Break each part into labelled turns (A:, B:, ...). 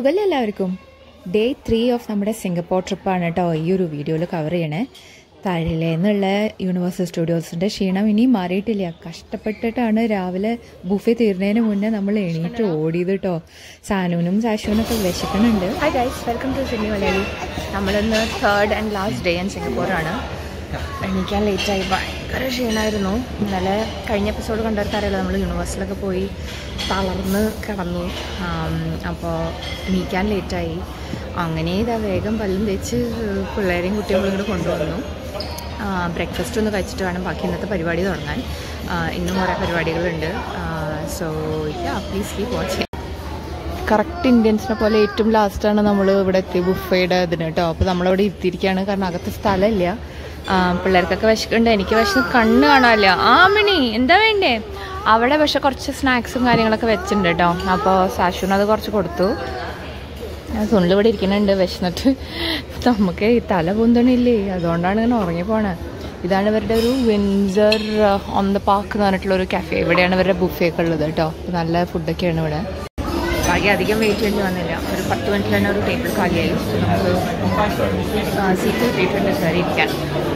A: സുഖമല്ല എല്ലാവർക്കും day three of നമ്മുടെ Singapore ട്രിപ്പാണ് കേട്ടോ ഈ ഒരു വീഡിയോയിൽ കവർ ചെയ്യണേ താഴിലേന്നുള്ള യൂണിവേഴ്സൽ സ്റ്റുഡിയോസിൻ്റെ ക്ഷീണം ഇനിയും മാറിയിട്ടില്ല കഷ്ടപ്പെട്ടിട്ടാണ് രാവിലെ ബുഫെ തീർന്നതിന് മുന്നേ നമ്മൾ എണീറ്റ് ഓടിയത് കേട്ടോ സാനുവിനും സാശുവിനൊക്കെ വിശക്കണുണ്ട്
B: hi guys welcome to Sydney Malayali നമ്മളിന്ന് third and last day in സിംഗപ്പൂറാണ് എണീക്കാൻ ലേറ്റായി ഭയങ്കര ക്ഷീണമായിരുന്നു ഇന്നലെ കഴിഞ്ഞ എപ്പിസോഡ് കണ്ടവർക്ക് അറിയാലോ നമ്മൾ യൂണിവേഴ്സിലൊക്കെ പോയി തളർന്ന് കിടന്നു അപ്പോൾ എണീക്കാൻ ലേറ്റായി അങ്ങനെ ഇതാ വേഗം പല്ലും തേച്ച് പിള്ളേരെയും കുട്ടികളും കൂടെ കൊണ്ടുവന്നു ബ്രേക്ക്ഫാസ്റ്റ് ഒന്ന് കഴിച്ചിട്ട് വേണം ബാക്കി ഇന്നത്തെ പരിപാടി തുടങ്ങാൻ ആ, ഇന്നും കുറേ പരിപാടികളുണ്ട് so yeah please keep watching
A: correct ഇന്ത്യൻസിനെ പോലെ ഏറ്റവും ലാസ്റ്റാണ് നമ്മൾ ഇവിടെ എത്തി ബുഫയുടെ ഇതിന് കേട്ടോ അപ്പോൾ നമ്മളവിടെ ഇരുത്തിയിരിക്കുകയാണ് കാരണം അകത്ത് സ്ഥലമില്ല
B: ആ, പിള്ളേർക്കൊക്കെ വിശക്കുണ്ട് എനിക്ക് വിശന്ന് കണ്ണ് കാണാനില്ല ആ മണി എന്താ വേണ്ടേ അവിടെ പക്ഷെ കുറച്ച് സ്നാക്സും കാര്യങ്ങളൊക്കെ വെച്ചിട്ടുണ്ട് കേട്ടോ അപ്പോൾ സാഷുവിന് അത് കുറച്ച് കൊടുത്തു സുണിൽ ഇവിടെ ഇരിക്കുന്നുണ്ട് വിശന്നിട്ട് നമുക്ക് ഈ തല പൊന്തണില്ലേ അതുകൊണ്ടാണ് ഇങ്ങനെ ഉറങ്ങിപ്പോണേ ഇതാണ് ഇവരുടെ ഒരു വിൻസർ ഓൺ ദ പാർക്ക് എന്ന് പറഞ്ഞിട്ടുള്ള ഒരു കഫേ ഇവിടെയാണ് ഇവരുടെ ബുഫേ ഒക്കെ ഉള്ളത് കേട്ടോ നല്ല ഫുഡൊക്കെയാണ് ഇവിടെ ബാക്കി അധികം വെയിറ്റ് ചെയ്യേണ്ടി വന്നില്ല ഒരു പത്ത് മിനിറ്റ് തന്നെ ഒരു ടേബിൾ കാലിയായി നമുക്ക് സീറ്റ് കിട്ടിയിട്ടുണ്ട് കയറി ഇരിക്കാൻ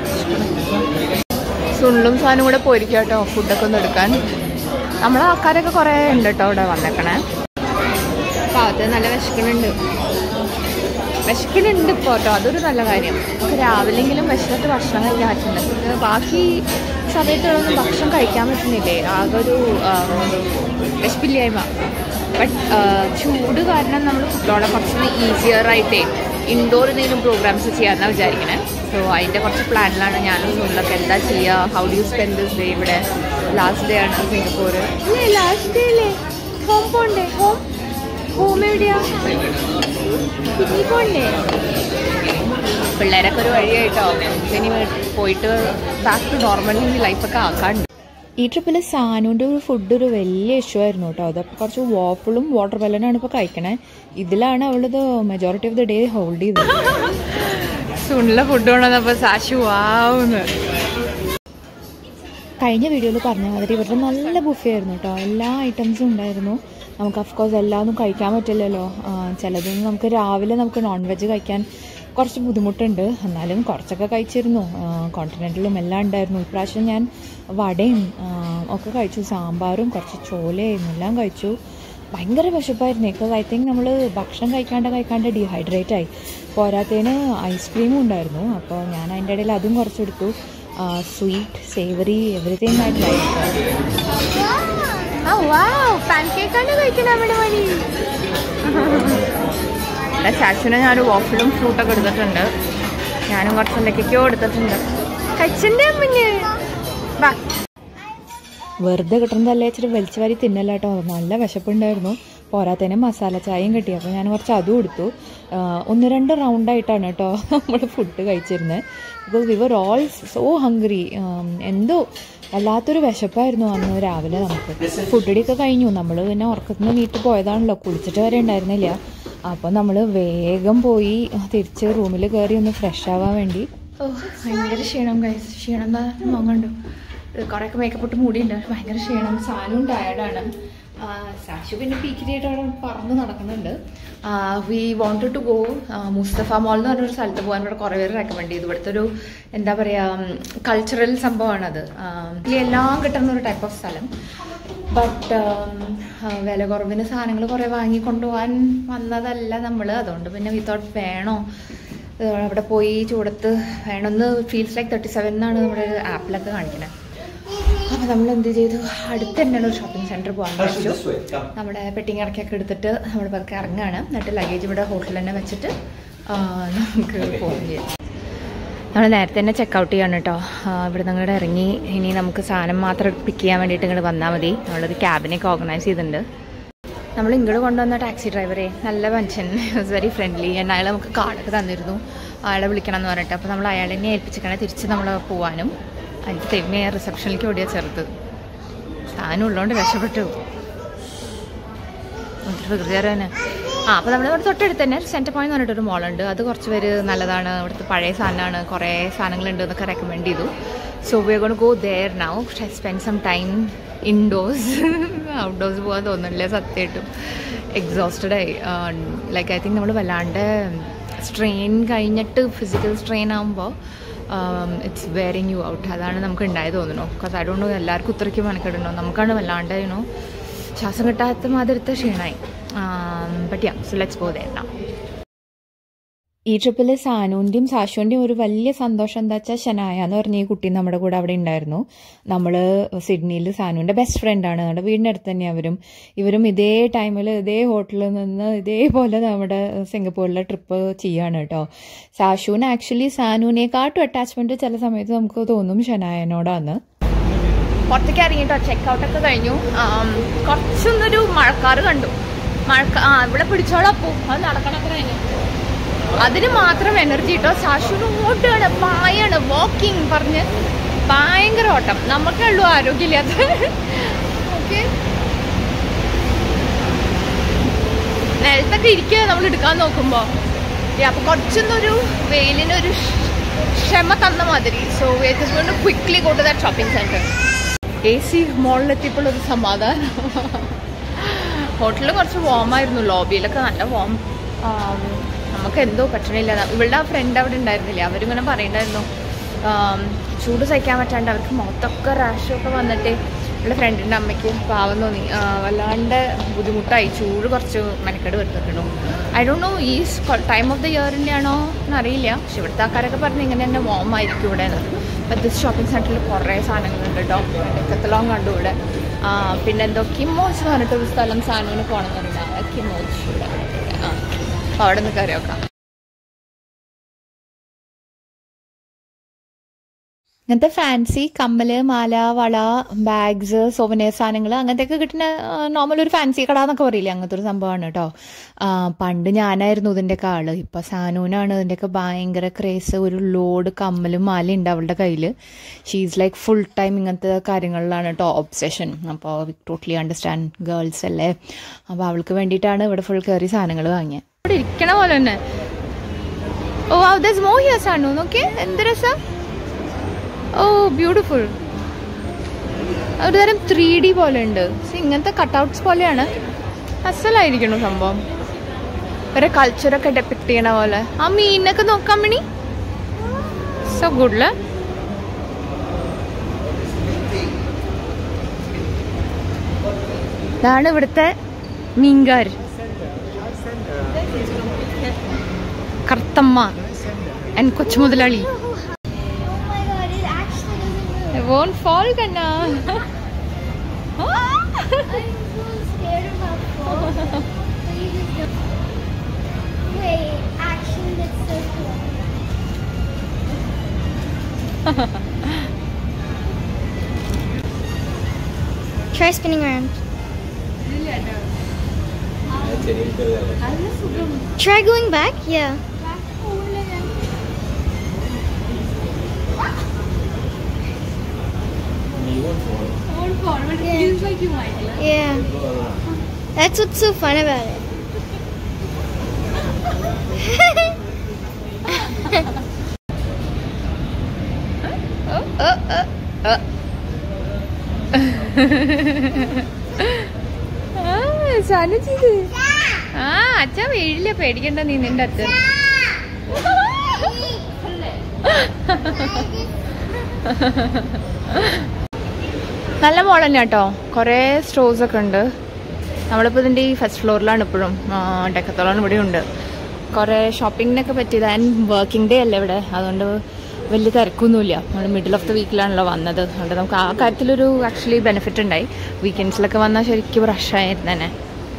B: സുള്ളും സാധനം കൂടെ പോയിരിക്കും കേട്ടോ ഫുഡൊക്കെ ഒന്ന് എടുക്കാൻ നമ്മളെ ആൾക്കാരൊക്കെ കുറേ ഉണ്ട് കേട്ടോ ഇവിടെ വന്നേക്കണേ ഭാഗത്ത് നല്ല വിശക്കണുണ്ട് വിശക്കണുണ്ട് ഇപ്പോൾ കേട്ടോ അതൊരു നല്ല കാര്യം നമുക്ക് രാവിലെങ്കിലും വിശന്നിട്ട് ഭക്ഷണം കഴിക്കാൻ പറ്റുന്നുണ്ട് ഇത് ബാക്കി സമയത്തുള്ളൊന്നും ഭക്ഷണം കഴിക്കാൻ പറ്റുന്നില്ലേ ആകെ ഒരു വിശപ്പില്ലായ്മ ബട്ട് ചൂട് കാരണം നമ്മൾ കുട്ടികളെ കുറച്ചൊന്ന് ഈസിയർ ആയിട്ടേ ഇൻഡോർ എന്തെങ്കിലും പ്രോഗ്രാംസ് ചെയ്യാമെന്നാണ് വിചാരിക്കണേ സോ അതിൻ്റെ കുറച്ച് പ്ലാനിലാണ് ഞാനും സുനിലൊക്കെ എന്താ ചെയ്യുക how do you spend this day ഇവിടെ ലാസ്റ്റ് ഡേ ആണ് സിംഗപ്പൂർ ഇല്ലേ ലാസ്റ്റ് ഡേ അല്ലേ ഹോം പോണ്ടേ ഹോം ഹോം എവിടെയാ പിന്നീ പോണ്ടേ പിള്ളേരൊക്കെ ഒരു വഴിയായിട്ടോ ഇനി പോയിട്ട് ബാക്ക് ടു നോർമലി ലൈഫൊക്കെ ആക്കാണ്ട്
A: ഈ ട്രിപ്പിൽ സാനുവിൻ്റെ ഒരു ഫുഡ് ഒരു വലിയ ഇഷ്യൂ ആയിരുന്നു കേട്ടോ അതപ്പോൾ കുറച്ച് വാഫിളും വാട്ടർ മെലനാണ് ഇപ്പോൾ കഴിക്കണേ ഇതിലാണ് അവളിത് majority of the day hold ചെയ്തത്
B: സുണിലെ ഫുഡ് കൊണ്ടുവന്നപ്പോൾ സാശു വാവുന്ന്
A: കഴിഞ്ഞ വീഡിയോയിൽ പറഞ്ഞ മാതിരി ഇവരുടെ നല്ല ബുഫേ ആയിരുന്നു കേട്ടോ എല്ലാ ഐറ്റംസും ഉണ്ടായിരുന്നു നമുക്ക് അഫ്കോഴ്സ് എല്ലാം ഒന്നും കഴിക്കാൻ പറ്റില്ലല്ലോ ആ, ചിലതൊന്നും നമുക്ക് രാവിലെ നമുക്ക് നോൺ വെജ് കഴിക്കാൻ കുറച്ച് ബുദ്ധിമുട്ടുണ്ട് എന്നാലും കുറച്ചൊക്കെ കഴിച്ചിരുന്നു കോണ്ടിനെൻ്റലും എല്ലാം ഉണ്ടായിരുന്നു ഇപ്രാവശ്യം ഞാൻ വടയും ആ, ഒക്കെ കഴിച്ചു സാമ്പാറും കുറച്ച് ചോലയും എല്ലാം കഴിച്ചു ഭയങ്കര വിശപ്പായിരുന്നു ബിക്കോസ് ഐ തിങ്ക് നമ്മൾ ഭക്ഷണം കഴിക്കാണ്ട് കഴിക്കാണ്ട് ഡീഹൈഡ്രേറ്റ് ആയി പോരാത്തതിന് ഐസ്ക്രീമും ഉണ്ടായിരുന്നു അപ്പോൾ ഞാൻ അതിൻ്റെ ഇടയിൽ അതും കുറച്ചെടുത്തു സ്വീറ്റ് സേവറി എവറിത്തിങ് ആയിട്ട്
B: പാൻകേക്കാണ് കഴിക്കണ അവിടെ മണി ഇവിടെ ചാച്ചുവിനെ ഞാൻ വാഫിളും ഫ്രൂട്ടൊക്കെ എടുത്തിട്ടുണ്ട് ഞാനും കുറച്ച് എന്തൊക്കെയൊക്കെയോ എടുത്തിട്ടുണ്ട് കഴിച്ചിൻ്റെ അമ്മഞ്ഞ് വാ
A: വെറുതെ കിട്ടുന്നതല്ലേ ഇച്ചിരി വലിച്ചു വാരി തിന്നല്ല കേട്ടോ നല്ല വിശപ്പുണ്ടായിരുന്നു പോരാത്തതിന് മസാല ചായയും കിട്ടി അപ്പോൾ ഞാൻ കുറച്ച് അതും എടുത്തു ആ, ഒന്ന് രണ്ട് റൗണ്ടായിട്ടാണ് കേട്ടോ നമ്മൾ ഫുഡ് കഴിച്ചിരുന്നത് because we were all so hungry എന്തോ വല്ലാത്തൊരു വിശപ്പായിരുന്നു അന്ന് രാവിലെ നമുക്ക് ഫുഡടിയൊക്കെ കഴിഞ്ഞു നമ്മൾ പിന്നെ ഉറക്കത്തിൽ നിന്ന് വീട്ടിൽ പോയതാണല്ലോ കുളിച്ചിട്ട് വരെ ഉണ്ടായിരുന്നില്ല അപ്പോൾ നമ്മൾ വേഗം പോയി തിരിച്ച് റൂമിൽ കയറി ഒന്ന് ഫ്രഷ് ആവാൻ വേണ്ടി
B: ഓ ഭയങ്കര ക്ഷീണം ഗൈസ് ക്ഷീണം എന്താ നോക്കണ്ടു കുറേയൊക്കെ മേക്കപ്പ് ഇട്ട് മൂടിയുണ്ട് ഭയങ്കര ക്ഷീണം സാനും ടയർഡാണ് സാശു പിന്നെ പീക്കിരിയായിട്ട് അവിടെ പറന്ന് നടക്കുന്നുണ്ട് we wanted to go Mustafa mall എന്ന് പറഞ്ഞൊരു സ്ഥലത്ത് പോകാൻ ഇവിടെ കുറേ പേര് റെക്കമെൻഡ് ചെയ്തു ഇവിടുത്തെ ഒരു എന്താ പറയുക കൾച്ചറൽ സംഭവമാണത് ഇതിൽ എല്ലാം കിട്ടുന്ന ഒരു ടൈപ്പ് ഓഫ് സ്ഥലം ബട്ട് വില കുറവിന് സാധനങ്ങൾ കുറേ വാങ്ങി കൊണ്ടുപോകാൻ വന്നതല്ല നമ്മൾ അതുകൊണ്ട് പിന്നെ വി തോട്ട് വേണോ ഏഹ് അവിടെ പോയി ചൂടത്ത് വേണമെന്ന് ഫീൽസ് ലൈക്ക് തേർട്ടി സെവൻ എന്നാണ് നമ്മുടെ ഒരു ആപ്പിലൊക്കെ കാണിക്കുന്നത് അപ്പോൾ നമ്മൾ എന്ത് ചെയ്തു അടുത്ത് തന്നെയാണ് ഒരു ഷോപ്പിംഗ് സെൻറ്റർ പോകാൻ പറ്റു നമ്മുടെ പെട്ടിങ് ഇറക്കിയൊക്കെ എടുത്തിട്ട് നമ്മൾ പതുക്കെ ഇറങ്ങുകയാണ് എന്നിട്ട് ലഗേജ് ഇവിടെ ഹോട്ടലിൽ തന്നെ വെച്ചിട്ട് ആ, നമുക്ക് പോകും ചെയ്യാം നമ്മൾ നേരത്തെ തന്നെ ചെക്കൗട്ട് ചെയ്യാണ് കേട്ടോ ഇവിടെ നിങ്ങളുടെ ഇറങ്ങി ഇനി നമുക്ക് സാധനം മാത്രം പിക്ക് ചെയ്യാൻ വേണ്ടിയിട്ട് ഇങ്ങോട്ട് വന്നാൽ മതി നമ്മളൊരു ക്യാബിനൊക്കെ ഓർഗനൈസ് ചെയ്തിട്ടുണ്ട് നമ്മൾ ഇങ്ങോട്ട് കൊണ്ടുവന്ന ടാക്സി ഡ്രൈവറെ നല്ല മനുഷ്യൻ വാസ് വെരി ഫ്രണ്ട്ലി and അയാൾ നമുക്ക് കാർഡൊക്കെ തന്നിരുന്നു അയാളെ വിളിക്കണം എന്ന് പറഞ്ഞിട്ട് അപ്പോൾ നമ്മൾ അയാളെ തന്നെ ഏൽപ്പിച്ചിട്ടാണ് തിരിച്ച് നമ്മൾ പോവാനും അതിൻ്റെ തെമ്മയെ റിസപ്ഷനിലേക്ക് ഓടിയ ചെറുത് സാധനം ഉള്ളതുകൊണ്ട് രക്ഷപ്പെട്ടു വികൃതിയാരാണ് ആ അപ്പോൾ നമ്മൾ ഇവിടെ തൊട്ടടുത്ത് തന്നെ സെൻറ്റർ പോയിന്റ് എന്ന് പറഞ്ഞിട്ടൊരു മോളുണ്ട് അത് കുറച്ച് പേര് നല്ലതാണ് ഇവിടുത്തെ പഴയ സാധനമാണ് കുറേ സാധനങ്ങളുണ്ട് എന്നൊക്കെ റെക്കമെൻഡ് ചെയ്തു so we gonna go there now spend some time indoors outdoors പോകാൻ തോന്നുന്നില്ല സത്യമായിട്ടും എക്സോസ്റ്റഡ് ആയി ലൈക്ക് ഐ തിങ്ക് നമ്മൾ വല്ലാണ്ട് സ്ട്രെയിൻ കഴിഞ്ഞിട്ട് ഫിസിക്കൽ സ്ട്രെയിൻ ആകുമ്പോൾ ഇറ്റ്സ് വെയറിങ് യു ഔട്ട് അതാണ് നമുക്ക് ഉണ്ടായത് തോന്നുന്നു ബിക്കോസ് ഐ ഡോണ്ട് നോ എല്ലാവർക്കും ഇത്രയ്ക്ക് മെനക്കെടുണ്ടോ നമുക്കാണ് വല്ലാണ്ട് യുനോ ശ്വാസം കിട്ടാത്ത മാതിരത്തെ ക്ഷീണമായി but yeah so let's go there now
A: ഈ ട്രിപ്പിൽ സാനുവിൻ്റെയും സാഷുവിൻ്റെയും ഒരു വലിയ സന്തോഷം എന്താ വെച്ചാൽ ഷനായ എന്ന് പറഞ്ഞ ഈ കുട്ടി നമ്മുടെ കൂടെ അവിടെ ഉണ്ടായിരുന്നു നമ്മൾ സിഡ്നിയിൽ സാനുവിൻ്റെ ബെസ്റ്റ് ഫ്രണ്ടാണ് നമ്മുടെ വീടിൻ്റെ അടുത്ത് തന്നെ അവരും ഇവരും ഇതേ ടൈമിൽ ഇതേ ഹോട്ടലിൽ നിന്ന് ഇതേപോലെ നമ്മുടെ സിംഗപ്പൂരിലെ ട്രിപ്പ് ചെയ്യാണ് കേട്ടോ സാഷുവിന് ആക്ച്വലി സാനുവിനെക്കാട്ടും അറ്റാച്ച്മെൻറ്റ് ചില സമയത്ത് നമുക്ക് തോന്നും ഷനായനോടാണ്
B: പുറത്തേക്ക് ഇറങ്ങിയിട്ടോ ചെക്കൗട്ടൊക്കെ കഴിഞ്ഞു ആം, കുറച്ചൊന്നൊരു മഴക്കാറ് കണ്ടു മഴക്ക ആ ഇവിടെ പിടിച്ചോളപ്പൂ അത് നടക്കണൊക്കെ കഴിഞ്ഞു അതിന് മാത്രം എനർജി കിട്ടോ ശാശുവിന് ഓട്ടാണ് പായാണ് വാക്കിംഗ് പറഞ്ഞ് ഭയങ്കര ഓട്ടം നമുക്കേ ഉള്ളൂ ആരോഗ്യമില്ലാത്ത ഓക്കെ നിലത്തൊക്കെ ഇരിക്കുക നമ്മൾ എടുക്കാൻ നോക്കുമ്പോൾ അപ്പൊ കുറച്ചൊന്നൊരു വെയിലിനൊരു ക്ഷ- ക്ഷമ തന്ന മാതിരി സോ കൊണ്ട് quickly go to that shopping centre A C മോളിലെത്തിയപ്പോൾ ഒരു സമാധാനം ഹോട്ടലിൽ കുറച്ച് warm ആയിരുന്നു ലോബിയിലൊക്കെ നല്ല വാം നമുക്ക് എന്തോ പറ്റണില്ല ഇവളുടെ ആ ഫ്രണ്ട് അവിടെ ഉണ്ടായിരുന്നില്ലേ അവരിങ്ങനെ പറയണ്ടായിരുന്നു ആം, ചൂട് സഹിക്കാൻ പറ്റാണ്ട് അവർക്ക് മുഖത്തൊക്കെ റാഷും ഒക്കെ വന്നിട്ട് ഇവിടെ ഫ്രണ്ടിൻ്റെ അമ്മയ്ക്ക് പാവം തോന്നി ആ, വല്ലാണ്ട് ബുദ്ധിമുട്ടായി ചൂട് കുറച്ച് മെനക്കെട് വരുത്തിട്ടുണ്ടോ ഐ ഡോണ്ട് നോ ഈ ടൈം ഓഫ് ദ ഇയറിൻ്റെ ആണോ എന്നറിയില്ല പക്ഷെ ഇവിടുത്തെ ആൾക്കാരൊക്കെ പറഞ്ഞ് ഇങ്ങനെ തന്നെ വാം ആയിരിക്കും ഇവിടെ അപ്പം ദിസ് ഷോപ്പിംഗ് സെൻറ്ററിൽ കുറേ സാധനങ്ങളുണ്ട് കേട്ടോ എക്കത്തലോം കണ്ടു ഇവിടെ ആ, പിന്നെ എന്തോ കിമ്മോച്ച് എന്ന് പറഞ്ഞിട്ട് ഒരു സ്ഥലം സാധനത്തിന് പോകണമെന്നുണ്ട് ആ കിമ്മോച്ച് ഇവിടെ ആ അപ്പോൾ അവിടെ നിന്ന് കയറി നോക്കാം
A: ഇങ്ങനത്തെ ഫാൻസി കമ്മല് മാല വള ബാഗ്സ് സോവനിയർ സാധനങ്ങൾ അങ്ങനത്തെയൊക്കെ കിട്ടുന്ന നോർമൽ ഒരു ഫാൻസി കട എന്നൊക്കെ പറയില്ലേ അങ്ങനത്തെ ഒരു സംഭവമാണ് കേട്ടോ ആ, പണ്ട് ഞാനായിരുന്നു ഇതിൻ്റെയൊക്കെ ആള് ഇപ്പം സാനൂനാണ് ഇതിൻ്റെയൊക്കെ ഭയങ്കര ക്രേസ് ഒരു ലോഡ് കമ്മലും മാലയും ഉണ്ട് അവളുടെ കയ്യിൽ ഷീസ് ലൈക്ക് ഫുൾ ടൈം ഇങ്ങനത്തെ കാര്യങ്ങളിലാണ് കേട്ടോ ഒബ്സെഷൻ അപ്പോൾ വി ടോട്ടലി അണ്ടർസ്റ്റാൻഡ് ഗേൾസ് അല്ലേ അപ്പോൾ അവൾക്ക് വേണ്ടിയിട്ടാണ് ഇവിടെ ഫുൾ കയറി സാധനങ്ങൾ വാങ്ങിയത്
B: ഇവിടെ ഇരിക്കണ പോലെ തന്നെ ഓ ദസ് മോ ഹിയേഴ്സ് ആണ് നോക്കിയേ എന്ത് രസം ഓ ബ്യൂട്ടിഫുൾ ഒരു തരം ത്രീ ഡി പോലെ ഉണ്ട് ഇങ്ങനത്തെ കട്ടൗട്ട്സ് പോലെയാണ് അസലായിരിക്കണു സംഭവം ഒരു കൾച്ചറൊക്കെ ഡെപ്പിക്ട് ചെയ്യണ പോലെ ആ മീനൊക്കെ നോക്കാൻ മണി സോ ഗുഡ് ഇതാണ് ഇവിടുത്തെ മീൻകാർ കർത്തമ്മ എൻ കൊച്ചു മുതലാളി
C: Oh my god, it actually doesn't move.
B: won't fall കണ്ണാ
C: I'm so scared about falling. Please don't. Wait, actually, that's so cool. Try spinning around. Try going back? Yeah. Yeah. Yeah. That's what's so fun about it.
B: സാധനം ചെയ്ത് ആ അച്ഛ വീഴില്ല പേടിക്കണ്ട നീ നിന്റെ അച്ഛൻ നല്ല മോൾ തന്നെ കേട്ടോ കുറേ സ്റ്റോഴ്സ് ഒക്കെ ഉണ്ട് നമ്മളിപ്പോൾ ഇതിൻ്റെ ഈ ഫസ്റ്റ് ഫ്ലോറിലാണ് ഇപ്പോഴും ഡെക്കത്തോളം ഇവിടെ ഉണ്ട് കുറേ ഷോപ്പിങ്ങിനൊക്കെ പറ്റിയത് ആൻഡ് വർക്കിംഗ് ഡേ അല്ലേ ഇവിടെ അതുകൊണ്ട് വലിയ തിരക്കൊന്നുമില്ല നമ്മൾ മിഡിൽ ഓഫ് ദ വീക്കിലാണല്ലോ വന്നത് അതുകൊണ്ട് നമുക്ക് ആ കാര്യത്തിലൊരു ആക്ച്വലി ബെനിഫിറ്റ് ഉണ്ടായി വീക്കെൻഡ്സിലൊക്കെ വന്നാൽ ശരിക്കും റഷായിരുന്നു തന്നെ